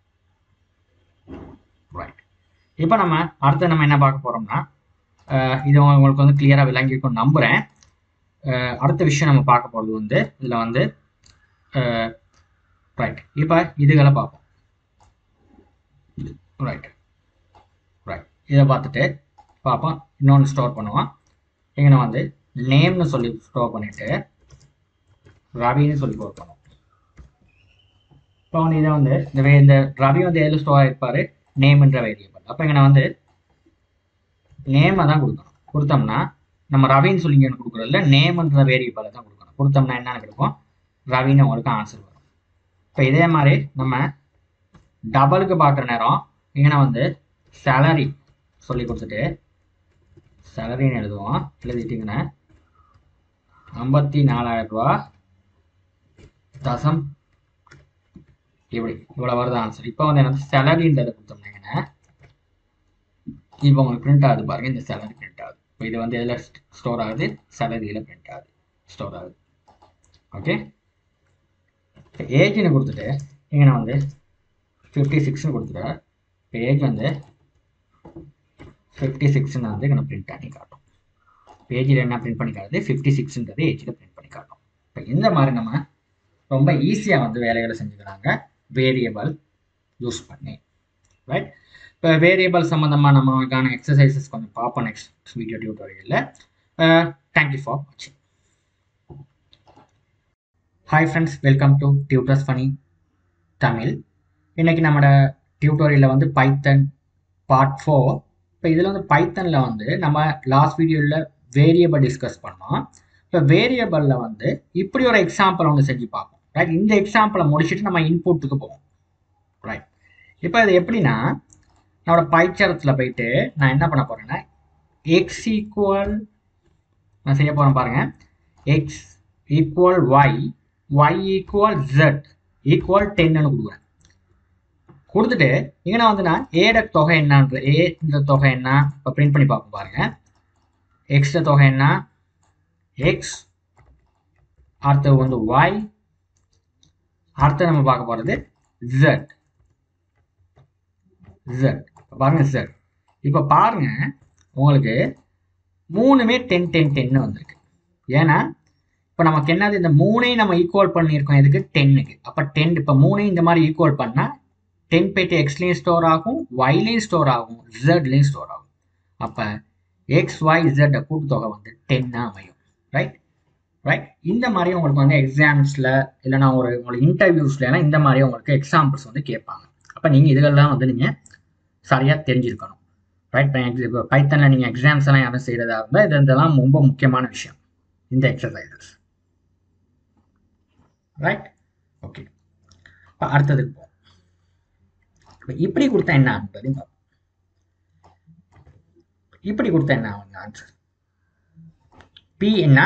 Speaker 1: ரைட் இப்போ நம்ம அடுத்து நம்ம என்ன பார்க்க போகிறோம்னா இது உங்களுக்கு வந்து கிளியராக விளங்கியிருக்கும் நம்புகிறேன் அஹ் அடுத்த விஷயம் நம்ம பார்க்க போகிறது வந்து இதில் வந்து ரைட் இப்போ இதுகளை பார்ப்போம் ரைட் ரைட் இதை பார்த்துட்டு பார்ப்போம் இன்னொன்று ஸ்டோர் பண்ணுவோம் இங்கே வந்து நேம்னு சொல்லி ஸ்டோர் பண்ணிவிட்டு ரவின்னு சொல்லி ஸ்டோர் பண்ணுவோம் இப்போ வந்து இதை வந்து இந்த வே இந்த ரவி வந்து எதில் ஸ்டோர் ஆகிருப்பார் நேம்ன்ற வேரியபிள் அப்போ இங்கே வந்து நேமை தான் கொடுக்கணும் கொடுத்தோம்னா நம்ம ரவின்னு சொல்லி இங்கே கொடுக்குறதில்ல நேம்ன்ற வேரியபிளை தான் கொடுக்கணும் கொடுத்தோம்னா என்னென்னு கொடுப்போம் ரவின்னு உங்களுக்கு ஆன்சர் வரும் இப்போ இதே மாதிரி நம்ம டபுளுக்கு பார்க்குற நேரம் இங்கே வந்து சேலரி சொல்லி கொடுத்துட்டு சேலரின்னு எழுதுவோம் எழுதிட்டிங்கன்னா ஐம்பத்தி நாலாயிரம் ரூபா தசம் இப்படி இவ்வளோ வருது ஆன்சர் இப்போ வந்து எனக்கு சேலரின்றதை கொடுத்தோம்னா இப்போ உங்களுக்கு பிரிண்ட் ஆகுது பாருங்க இந்த சேலரி பிரிண்ட் ஆகுது இப்போ இது வந்து எதில் ஸ்டோர் ஆகுது சேலரியில் பிரிண்ட் ஆகுது ஸ்டோர் ஆகுது ஓகே இப்போ ஏஜ்னு கொடுத்துட்டு இங்கே நான் வந்து ஃபிஃப்டி சிக்ஸ்னு கொடுத்துட்டேன் இப்போ ஏஜ் வந்து ஃபிஃப்டி சிக்ஸ்னு வந்து இங்கே பிரிண்ட் பண்ணி காட்டும் பேஜில் என்ன பிரிண்ட் பண்ணி காட்டுது ஃபிஃப்டி சிக்ஸ்ன்றது ஏஜில் பிரிண்ட் பண்ணி காட்டும் இப்போ இந்த மாதிரி நம்ம ரொம்ப ஈஸியாக வந்து வேலைகளை செஞ்சுக்கிறாங்க வேரியபிள் யூஸ் பண்ணி ரைட் இப்போ வேரியபிள் சம்மந்தமாக நம்மளுக்கான எக்ஸசைசஸ் கொஞ்சம் பார்ப்போம் நெக்ஸ்ட் வீடியோ டியூட்டோரியலில் தேங்க்யூ ஃபார் வாட்சிங் hi friends welcome to tutors funny Tamil இன்னைக்கு நம்மளோட டியூட்டோரியலில் வந்து பைத்தன் பார்ட் ஃபோர் இப்போ இதில் வந்து பைத்தனில் வந்து நம்ம லாஸ்ட் வீடியோவில் வேரியபிள் டிஸ்கஸ் பண்ணோம் இப்போ வேரியபிளில் வந்து இப்படி ஒரு எக்ஸாம்பிள் ஒன்று செஞ்சு பார்ப்போம் ரைட் இந்த எக்ஸாம்பிளை முடிச்சுட்டு நம்ம இன்புட்டுக்கு போவோம் ரைட் இப்போ இது எப்படின்னா என்னோட பைச்சரத்தில் போயிட்டு நான் என்ன பண்ண போகிறேன்னா எக்ஸ் ஈக்குவல் நான் செய்ய போகிறேன் பாருங்கள் x equal y y equal z equal டென்னு கொடுக்குறேன் கொடுத்துட்டு இங்கே நான் வந்து நான் ஏட தொகை என்னன்ற ஏ இந்த தொகை என்ன இப்போ பிரிண்ட் பண்ணி பார்ப்போம் பாருங்க எக்ஸ்ட தொகை என்ன எக்ஸ் அடுத்தது வந்து ஒய் அடுத்து நம்ம பார்க்க போகிறது ஜெட் ஜெட் பாருங்க ஜெட் இப்போ பாருங்க உங்களுக்கு மூணுமே டென் டென் டென்னு வந்திருக்கு ஏன்னா இப்போ நமக்கு என்னது இந்த மூணையும் நம்ம ஈக்குவல் பண்ணியிருக்கோம் எதுக்கு டென்னுக்கு அப்போ டென் இப்போ மூணையும் இந்த மாதிரி ஈக்குவல் பண்ணால் டென் போய்ட்டு எக்ஸ்லேயும் ஸ்டோர் ஆகும் ஒய்லேயும் ஸ்டோர் ஆகும் ஜெட்லேயும் ஸ்டோர் ஆகும் அப்போ எக்ஸ் ஒய் ஜெட் கூட்டுத்தொகை வந்து டென்னாக அமையும் ரைட் ரைட் இந்த மாதிரி உங்களுக்கு வந்து எக்ஸாம்ஸில் இல்லைனா ஒரு உங்களுக்கு இன்டர்வியூஸ்லாம் இந்த மாதிரி உங்களுக்கு எக்ஸாம்பிள்ஸ் வந்து கேட்பாங்க அப்போ நீங்கள் இதுகள்லாம் வந்து நீங்கள் சரியாக தெரிஞ்சிருக்கணும் ரைட் இப்போ பைத்தனில் நீங்கள் எக்ஸாம்ஸ் எல்லாம் யாரும் செய்கிறதா இருந்தால் இது இதெல்லாம் ரொம்ப முக்கியமான விஷயம் இந்த எக்ஸசைசஸ் ரைட் ஓகே இப்போ அடுத்ததுக்கு போவோம் இப்போ இப்படி கொடுத்தா என்ன ஆகுன்றதையும் பார்ப்போம் இப்படி கொடுத்தா என்ன ஆகும் ஆன்சர் பி என்ன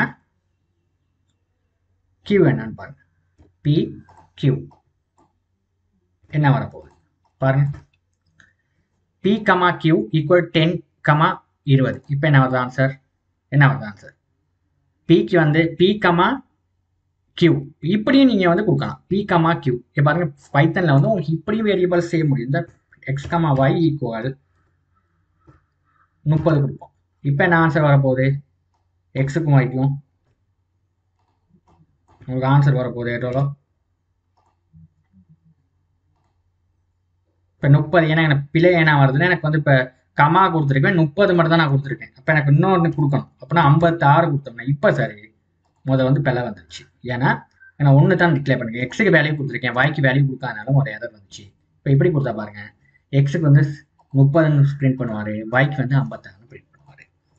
Speaker 1: கியூ என்னன்னு பாருங்க பி கியூ என்ன வரப்போகுது பாருங்க p comma q equal ten comma இருபது இப்போ என்ன வருது ஆன்சர் என்ன வருது ஆன்சர் பிக்கு வந்து பி கமா கியூ இப்படியும் நீங்கள் வந்து கொடுக்கலாம் பி கமா கியூ இப்போ பாருங்க பைத்தனில் வந்து உங்களுக்கு இப்படியும் வேரியபிள் செய்ய முடியும் இந்த எக்ஸ் கமா ஒய் ஈக்குவல் முப்பது கொடுப்போம் இப்போ என்ன ஆன்சர் வரப்போகுது எக்ஸுக்கும் ஒய்க்கும் உங்களுக்கு ஆன்சர் வரப்போகுது எவ்வளோ இப்போ முப்பது ஏன்னா எனக்கு பிழை ஏன்னா வருதுன்னா எனக்கு வந்து இப்போ கமா கொடுத்துருக்கேன் முப்பது மட்டும் தான் நான் கொடுத்துருக்கேன் அப்போ எனக்கு இன்னொன்று கொடுக்கணும் அப்போனா ஐம்பத்தாறு கொடுத்தோம்னா இப்போ சரி முதல் வந்து பிழை வந்துருச்சு ஏன்னா நான் ஒன்று தான் டிக்ளேர் பண்ணிருக்கேன் எக்ஸுக்கு வேல்யூ கொடுத்துருக்கேன் வாய்க்கு வேல்யூ கொடுக்காதனால ஒரு எரர் வந்துச்சு இப்போ இப்படி கொடுத்தா பாருங்க எக்ஸுக்கு வந்து முப்பதுன்னு பிரிண்ட் பண்ணுவார் வாய்க்கு வந்து ஐம்பத்தாறுன்னு பிரிண்ட் பண்ணுவார்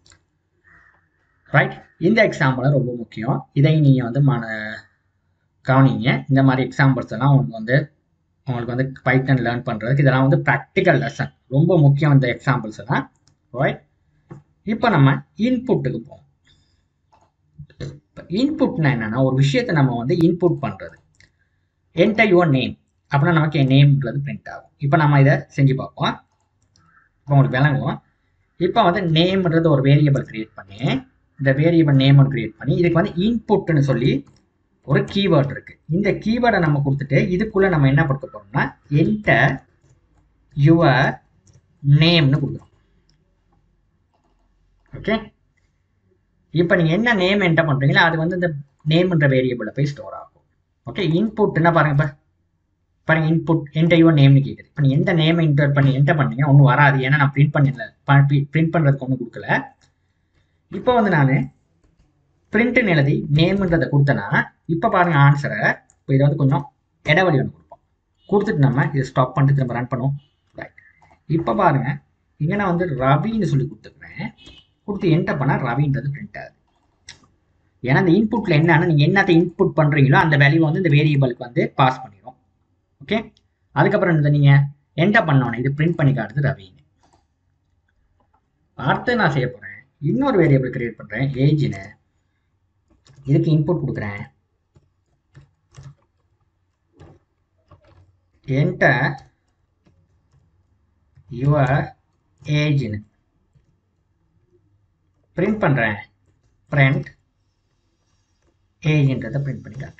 Speaker 1: ரைட் இந்த எக்ஸாம்பிள் ரொம்ப முக்கியம் இதையும் நீங்கள் வந்து மன கவனிங்க இந்த மாதிரி எக்ஸாம்பிள்ஸ் எல்லாம் உங்களுக்கு வந்து உங்களுக்கு வந்து பைத்தன் லேர்ன் பண்ணுறதுக்கு இதெல்லாம் வந்து ப்ராக்டிக்கல் லெசன் ரொம்ப முக்கியம் இந்த எக்ஸாம்பிள்ஸ் எல்லாம் ரைட் இப்போ நம்ம இன்புட்டுக்கு போவோம் இப்போ இன்புட்னா என்னன்னா ஒரு விஷயத்தை நம்ம வந்து இன்புட் பண்ணுறது என்டர் யுவர் நேம் அப்படின்னா நமக்கு என் நேம்ன்றது பிரிண்ட் ஆகும் இப்போ நம்ம இதை செஞ்சு பார்ப்போம் இப்போ உங்களுக்கு விளங்குவோம் இப்போ வந்து நேம்ன்றது ஒரு வேரியபிள் கிரியேட் பண்ணி இந்த வேரியபிள் நேம் ஒன்று கிரியேட் பண்ணி இதுக்கு வந்து இன்புட்னு சொல்லி ஒரு கீவேர்ட் இருக்கு இந்த கீவேர்டை நம்ம கொடுத்துட்டு இதுக்குள்ள நம்ம என்ன கொடுக்க போறோம்னா என்டர் யுவர் நேம்னு கொடுக்குறோம் ஓகே இப்போ நீங்க என்ன நேம் என்டர் பண்றீங்களோ அது வந்து இந்த நேம்ன்ற வேரியபிள போய் ஸ்டோர் ஆகும் ஓகே இன்புட் என்ன பாருங்க இப்போ பாருங்க இன்புட் என்டர் யுவர் நேம்னு கேட்குது இப்போ நீ எந்த நேம் என்டர் பண்ணி என்டர் பண்ணீங்க ஒன்றும் வராது ஏன்னா நான் பிரிண்ட் பண்ணல பிரிண்ட் பண்ணுறதுக்கு ஒன்றும் கொடுக்கல இப்போ வந்து நான் பிரிண்ட்னு எழுதி நேம்ன்றதை கொடுத்தேன்னா இப்போ பாருங்க ஆன்சரை இப்போ இதை வந்து கொஞ்சம் இடைவெளி ஒன்று கொடுப்போம் கொடுத்துட்டு நம்ம இதை ஸ்டாப் பண்ணிட்டு நம்ம ரன் பண்ணுவோம் ரைட் இப்போ பாருங்க இங்கே நான் வந்து ரவின்னு சொல்லி கொடுத்துருக்குறேன் கொடுத்து என்டர் பண்ணால் ரவின்றது பிரிண்ட் ஆகுது ஏன்னா இந்த இன்புட்டில் என்னன்னா நீங்கள் என்னத்தை இன்புட் பண்ணுறீங்களோ அந்த வேல்யூ வந்து இந்த வேரியபிளுக்கு வந்து பாஸ் பண்ணிடும் ஓகே அதுக்கப்புறம் இந்த நீங்கள் என்டர் பண்ணோன்னே இது பிரிண்ட் பண்ணி காட்டுது ரவின்னு அடுத்து நான் செய்ய போகிறேன் இன்னொரு வேரியபிள் கிரியேட் பண்ணுறேன் ஏஜ்னு இதுக்கு இன்புட் கொடுக்குறேன் என்டர் யுவர் ஏஜ்னு பிரிண்ட் பண்ணுறேன் பிரிண்ட் ஏஜ்ன்றதை பிரிண்ட் பண்ணி காட்டுறேன்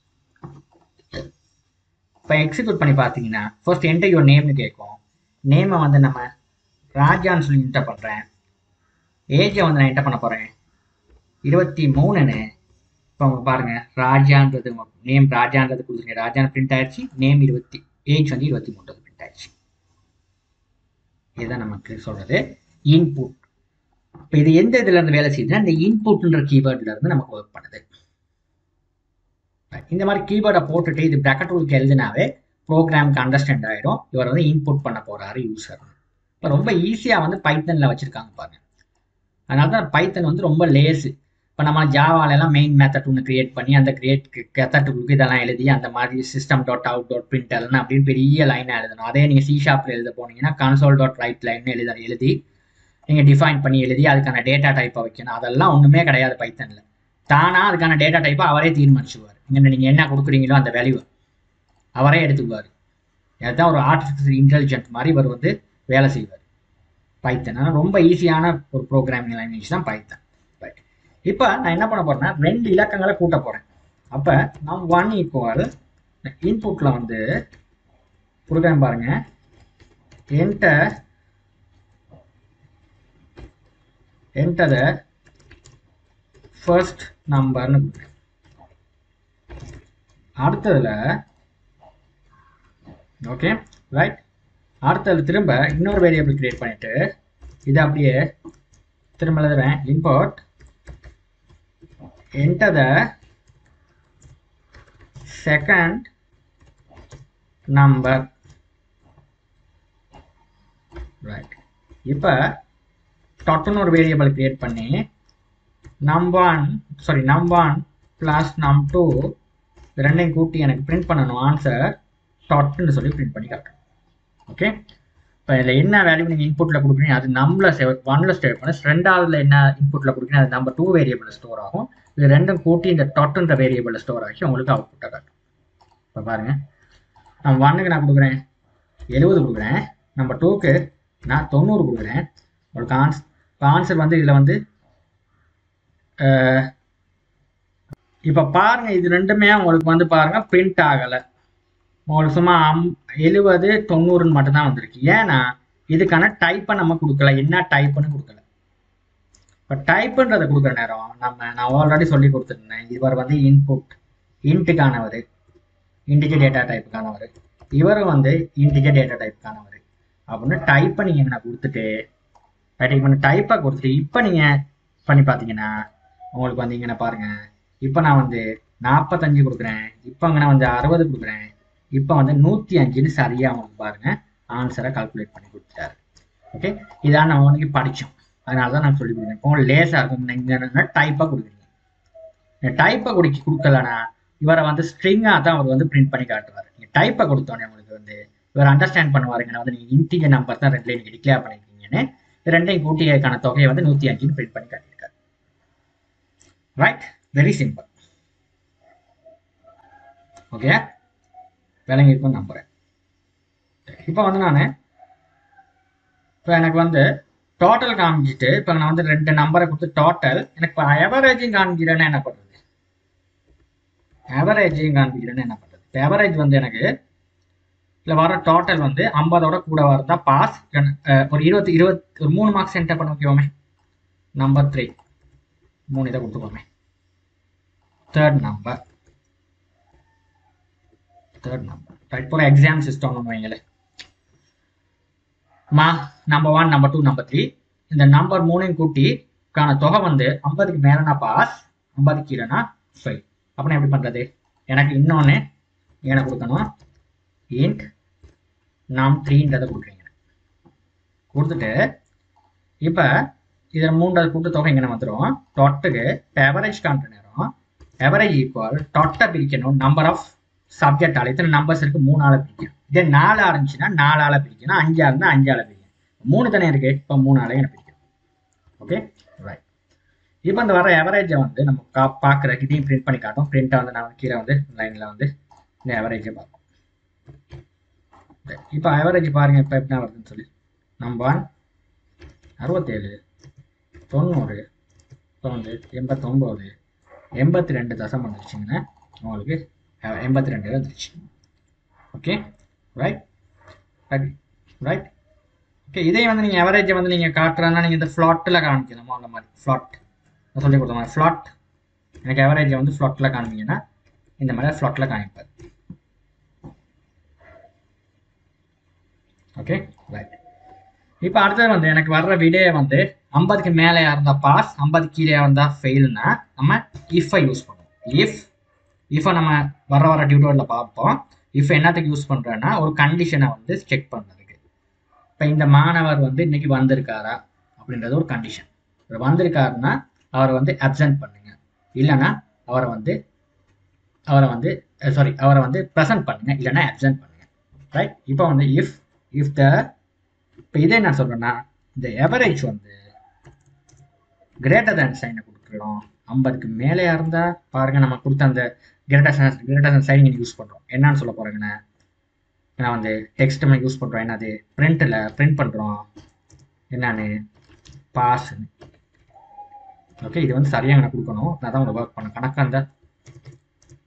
Speaker 1: இப்போ எக்ஸிக்யூட் பண்ணி பார்த்தீங்கன்னா ஃபர்ஸ்ட் என்டர் யுவர் நேம்னு கேட்கும் நேமை வந்து நம்ம ராஜான்னு சொல்லி என்டர் பண்ணுறேன் ஏஜை வந்து நான் என்டர் பண்ண போகிறேன் இருபத்தி மூணுன்னு இப்போ அவங்க பாருங்க ராஜான்றது நேம் ராஜான்றது கொடுத்துருங்க ராஜான்னு பிரிண்ட் ஆயிடுச்சு நேம் இருபத்தி ஏஜ் வந்து இருபத்தி மூணு பிரிண்ட் ஆயிடுச்சு இதுதான் நமக்கு சொல்றது இன்புட் இப்போ இது எந்த இதுல இருந்து வேலை செய்யுதுன்னா இந்த இன்புட்ன்ற கீவேர்ட்ல இருந்து நமக்கு ஒர்க் பண்ணுது இந்த மாதிரி கீவேர்டை போட்டுட்டு இது பிராக்கெட் ரூலுக்கு எழுதினாவே ப்ரோக்ராமுக்கு அண்டர்ஸ்டாண்ட் ஆகிடும் இவர் வந்து இன்புட் பண்ண போறாரு யூசர் இப்போ ரொம்ப ஈஸியாக வந்து பைத்தனில் வச்சுருக்காங்க பாருங்க அதனால தான் பைத்தன் வந்து ரொம்ப லேஸு இப்போ நம்ம ஜாவால எல்லாம் மெயின் மெத்தட் ஒன்று கிரியேட் பண்ணி அந்த கிரியேட் மெத்தட்டுக்கு இதெல்லாம் எழுதி அந்த மாதிரி system dot out dot print எல்லாம் அப்படின்னு பெரிய லைனாக எழுதணும் அதே நீங்கள் சி ஷாப்பில் எழுத போனீங்கன்னா கன்சோல் டாட் ரைட் லைன் எழுத எழுதி நீங்கள் டிஃபைன் பண்ணி எழுதி அதுக்கான டேட்டா டைப்பை வைக்கணும் அதெல்லாம் ஒன்றுமே கிடையாது பைத்தனில் தானாக அதுக்கான டேட்டா டைப்பை அவரே தீர்மானிச்சுவார் இங்கே நீங்கள் என்ன கொடுக்குறீங்களோ அந்த வேல்யூ அவரே எடுத்துக்குவார் அதுதான் ஒரு ஆர்டிஃபிஷியல் இன்டெலிஜென்ட் மாதிரி இவர் வந்து வேலை செய்வார் பைத்தன் ஆனால் ரொம்ப ஈஸியான ஒரு ப்ரோக்ராமிங் லாங்குவேஜ் தான் பைத்தன் ரைட் இப்போ நான் என்ன பண்ண போறேன்னா ரெண்டு இலக்கங்களை கூட்ட போறேன் அப்போ நம் ஒன் ஈக்குவல் இன்புட்டில் வந்து கொடுக்குறேன் பாருங்க என்டர் என்டர் த ஃபர்ஸ்ட் நம்பர்னு கொடுக்குறேன் அடுத்ததுல ஓகே ரைட் அடுத்ததுல திரும்ப இன்னொரு வேரியபிள் கிரியேட் பண்ணிட்டு இதை அப்படியே திரும்ப எழுதுறேன் import enter the second number right இப்போ டொட்டுன்னு ஒரு வேரியபிள் கிரியேட் பண்ணி num one sorry num one plus num two ரெண்டையும் கூட்டி எனக்கு பிரிண்ட் பண்ணணும் ஆன்சர் டொட்டுன்னு சொல்லி பிரிண்ட் பண்ணி காட்டுறேன் ஓகே இப்போ இதில் என்ன வேல்யூ நீங்கள் இன்புட்டில் கொடுக்குறீங்க அது நம்மள சேவ் ஒன்ல ஸ்டோர் பண்ண ரெண்டாவதுல என்ன இன்புட்டில் கொடுக்குறீங்க அது நம்பர் டூ வேரியபிள் ஸ்டோர் ஆகும் இது ரெண்டும் கூட்டி இந்த டொட்டுன்ற வேரியபிள் ஸ்டோர் ஆகி உங்களுக்கு அவுட்புட்டை காட்டும் இப்போ பாருங்க நான் ஒன்னுக்கு நான் கொடுக்குறேன் எழுபது கொடுக்குறேன் நம்பர் டூக்கு நான் தொண்ணூறு கொடுக்குறேன் உங்களுக்கு ஆன்ஸ் இப்போ ஆன்சர் வந்து இதில் வந்து இப்போ பாருங்க இது ரெண்டுமே உங்களுக்கு வந்து பாருங்க பிரிண்ட் ஆகலை உங்களுக்கு சும்மா அம் எழுபது தொண்ணூறுன்னு மட்டும்தான் வந்திருக்கு ஏன்னா இதுக்கான டைப்பை நம்ம கொடுக்கல என்ன டைப்புன்னு கொடுக்கல இப்போ டைப்புன்றதை கொடுக்குற நேரம் நம்ம நான் ஆல்ரெடி சொல்லி கொடுத்துருந்தேன் இவர் வந்து இன்புட் இன்ட்டுக்கானவர் இன்டிஜர் டேட்டா டைப்புக்கானவர் இவரும் வந்து இன்டிஜர் டேட்டா டைப்புக்கானவர் அப்படின்னு டைப்பை நீங்கள் என்ன கொடுத்துட்டு ரைட் இப்போ டைப்பை கொடுத்துட்டு இப்போ நீங்கள் பண்ணி பார்த்தீங்கன்னா உங்களுக்கு வந்து இங்கே பாருங்க இப்போ நான் வந்து நாற்பத்தஞ்சு கொடுக்குறேன் இப்போ அங்கே வந்து அறுபது கொடுக்குறேன் இப்போ வந்து நூற்றி அஞ்சுன்னு சரியாக உங்களுக்கு பாருங்க ஆன்சரை கால்குலேட் பண்ணி கொடுத்துட்டாரு ஓகே இதான் நம்ம வந்து படித்தோம் அதனால தான் நான் சொல்லி கொடுக்குறேன் இப்போ லேசாக இருக்கும் நீங்கள் டைப்பாக கொடுக்குறீங்க டைப்பை குடிக்க கொடுக்கலனா இவரை வந்து ஸ்ட்ரிங்காக தான் அவர் வந்து பிரிண்ட் பண்ணி காட்டுவார் நீங்கள் டைப்பை கொடுத்தோன்னே உங்களுக்கு வந்து இவர் அண்டர்ஸ்டாண்ட் பண்ணுவாருங்க வந்து நீங்கள் இன்டிஜர் நம்பர் தான் ரெண்டுல நீங்கள் டிக்ளேர் பண்ணியிருக்கீங்கன்னு ரெண்டையும் கூட்டியக்கான தொகையை வந்து நூற்றி அஞ்சுன்னு பிரிண்ட் பண்ணி காட்டியிருக்காரு ரைட் வெரி சிம்பிள் ஓகே விளங்கி இருக்கும் நம்புறேன் இப்போ வந்து நான் இப்போ எனக்கு வந்து டோட்டல் காமிச்சிட்டு இப்போ நான் வந்து ரெண்டு நம்பரை கொடுத்து டோட்டல் எனக்கு இப்போ எவரேஜும் காமிக்கிறேன்னா என்ன பண்ணுறது ஆவரேஜையும் காண்பிக்கிறேன்னு என்ன பண்ணுறது இப்போ ஆவரேஜ் வந்து எனக்கு இதில் வர டோட்டல் வந்து ஐம்பதோட கூட வரதா பாஸ் ஒரு இருபத்தி இருபத்தி ஒரு மூணு மார்க்ஸ் என்டர் பண்ண வைக்கோமே நம்பர் த்ரீ மூணு இதை கொடுத்துக்கோமே third number third number right போகிற எக்ஸாம் சிஸ்டம்னு வைங்களேன் மா number one number two number three இந்த நம்பர் மூணையும் கூட்டிக்கான தொகை வந்து ஐம்பதுக்கு மேலனா பாஸ் ஐம்பதுக்கு கீழேனா ஃபைவ் அப்படின்னா எப்படி பண்ணுறது எனக்கு இன்னொன்று என்ன கொடுக்கணும் இன்ட் நாம் த்ரீன்றதை கொடுக்குறீங்க கொடுத்துட்டு இப்போ இதில் மூன்றாவது கூட்டுத்தொகை இங்கே வந்துடும் டொட்டுக்கு எவரேஜ் காண்ற நேரம் எவரேஜ் ஈக்குவல் டொட்டை பிரிக்கணும் நம்பர் ஆஃப் சப்ஜெக்ட் ஆள் இத்தனை நம்பர்ஸ் இருக்கு மூணு ஆளை பிரிக்கணும் இதே நாலு இருந்துச்சுன்னா நாலு ஆளை பிரிக்கணும் அஞ்சு இருந்தால் அஞ்சு ஆளை பிரிக்கணும் மூணு தானே இருக்கு இப்போ மூணு ஆளையும் எனக்கு பிரிக்கணும் ஓகே ரைட் இப்போ இந்த வர எவரேஜை வந்து நம்ம கா பார்க்குற இதையும் பிரிண்ட் பண்ணி காட்டும் பிரிண்ட்டாக வந்து நான் கீழே வந்து லைனில் வந்து இந்த எவரேஜை பார்ப்போம் இப்போ எவரேஜ் பாருங்க இப்போ எப்படி வருதுன்னு சொல்லி நம்பர் அறுபத்தேழு தொண்ணூறு இப்போ வந்து எண்பத்தொம்போது எண்பத்தி ரெண்டு தசம் வந்துருச்சுங்கன்னா உங்களுக்கு எண்பத்தி ரெண்டு வந்துருச்சு okay right right right okay இதே வந்து நீங்கள் எவரேஜை வந்து நீங்கள் காட்டுறதுனா நீங்கள் இந்த ஃப்ளாட்டில் காமிக்கணுமோ அந்த மாதிரி ஃப்ளாட் நான் சொல்லி கொடுத்த மாதிரி ஃப்ளாட் எனக்கு எவரேஜை வந்து ஃப்ளாட்டில் காமிங்கன்னா இந்த மாதிரி ஃப்ளாட்டில் காமிப்பார் ஓகே ரைட் இப்போ அடுத்தது வந்து எனக்கு வர்ற விடே வந்து ஐம்பதுக்கு மேலே இருந்தால் பாஸ் ஐம்பது கீழே இருந்தால் ஃபெயில்னா நம்ம இஃபை யூஸ் பண்ணுவோம் இஃப் இஃபை நம்ம வர வர டியூட்டோரியில் பார்ப்போம் இஃப் என்னத்துக்கு யூஸ் பண்ணுறேன்னா ஒரு கண்டிஷனை வந்து செக் பண்ணுறதுக்கு இப்போ இந்த மாணவர் வந்து இன்னைக்கு வந்திருக்காரா அப்படின்றது ஒரு கண்டிஷன் வந்திருக்காருன்னா அவரை வந்து அப்சென்ட் பண்ணுங்க இல்லைன்னா அவரை வந்து அவரை வந்து சாரி அவரை வந்து ப்ரெசன்ட் பண்ணுங்க இல்லைன்னா அப்சென்ட் பண்ணுங்க ரைட் இப்போ வந்து இஃப் இஃப் த இப்போ இதே என்ன சொல்கிறேன்னா இந்த எவரேஜ் வந்து கிரேட்டர் தேன் சைனை கொடுக்குறோம் ஐம்பதுக்கு மேலே இருந்தால் பாருங்கள் நம்ம கொடுத்த அந்த greater sign greater than sign இங்கே யூஸ் பண்ணுறோம் என்னன்னு சொல்ல போகிறேங்கண்ணே நான் வந்து டெக்ஸ்ட் நம்ம யூஸ் பண்ணுறோம் என்னது பிரிண்ட்டில் பிரிண்ட் பண்ணுறோம் என்னன்னு பாஸ்ன்னு ஓகே இது வந்து சரியாக எனக்கு கொடுக்கணும் நான் தான் உங்களுக்கு ஒர்க் பண்ண கணக்காக இருந்தால்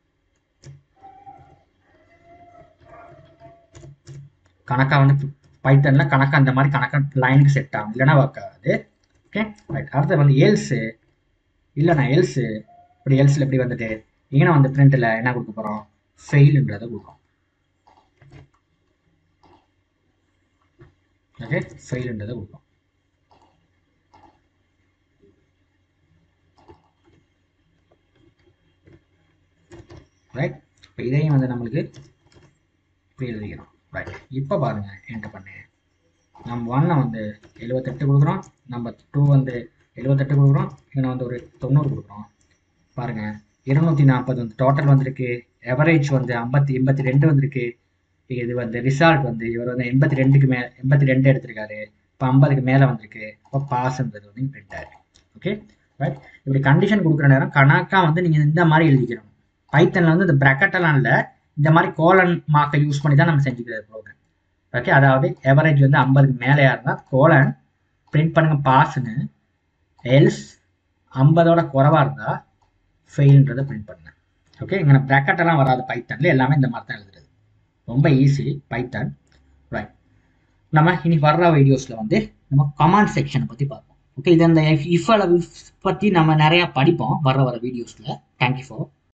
Speaker 1: கணக்காக வந்து பைத்தனில் கணக்காக அந்த மாதிரி கணக்காக லைனுக்கு செட் ஆகும் இல்லைன்னா ஒர்க் ஆகாது ஓகே ரைட் அடுத்து வந்து எல்ஸு இல்லைண்ணா எல்ஸு இப்படி எல்ஸில் எப்படி வந்துட்டு இங்கே வந்து பிரிண்டில் என்ன கொடுக்க போகிறோம் ஃபெயிலுன்றதை கொடுக்கும் ஓகே ஃபெயிலுன்றதை கொடுக்கும் ரைட் இப்போ இதையும் வந்து நம்மளுக்கு இப்படி எழுதிக்கிறோம் ரைட் இப்போ பாருங்கள் என்கிட்ட பண்ணேன் நம்ம ஒன்னை வந்து எழுபத்தெட்டு கொடுக்குறோம் நம்ம டூ வந்து எழுபத்தெட்டு கொடுக்குறோம் இங்கே வந்து ஒரு தொண்ணூறு கொடுக்குறோம் பாருங்கள் இருநூத்தி நாற்பது வந்து டோட்டல் வந்திருக்கு எவரேஜ் வந்து ஐம்பத்தி எண்பத்தி ரெண்டு வந்திருக்கு இது வந்து ரிசல்ட் வந்து இவர் வந்து எண்பத்தி ரெண்டுக்கு மே எண்பத்தி ரெண்டு எடுத்திருக்காரு இப்போ ஐம்பதுக்கு மேலே வந்திருக்கு இப்போ பாஸ்ன்றது வந்து பிரிண்ட் ஆயிருக்கு ஓகே ரைட் இப்படி கண்டிஷன் கொடுக்குற நேரம் கணக்காக வந்து நீங்கள் இந்த மாதிரி எழுதிக்கிறோம் பைத்தனில் வந்து இந்த ப்ராக்கெட்டெல்லாம் இல்லை இந்த மாதிரி கோலன் மார்க்கை யூஸ் பண்ணி தான் நம்ம செஞ்சுக்கிறது ப்ரோக்ராம் ஓகே அதாவது எவரேஜ் வந்து ஐம்பதுக்கு மேலேயா இருந்தால் கோலன் பிரிண்ட் பண்ணுங்க பாஸ்ன்னு எல்ஸ் ஐம்பதோட குறவாக இருந்தால் ஃபெயில்ன்றதை பிரிண்ட் பண்ணேன் ஓகே இங்கே ப்ராக்கெட்டெல்லாம் வராது பைத்தனில் எல்லாமே இந்த மாதிரி தான் எழுதுறது ரொம்ப ஈஸி பைத்தான் ரைட் நம்ம இனி வர்ற வீடியோஸில் வந்து நம்ம கமாண்ட் செக்ஷனை பற்றி பார்ப்போம் ஓகே இது அந்த இஃப் அளவு பற்றி நம்ம நிறையா படிப்போம் வர வர வீடியோஸில் தேங்க்யூ ஃபார்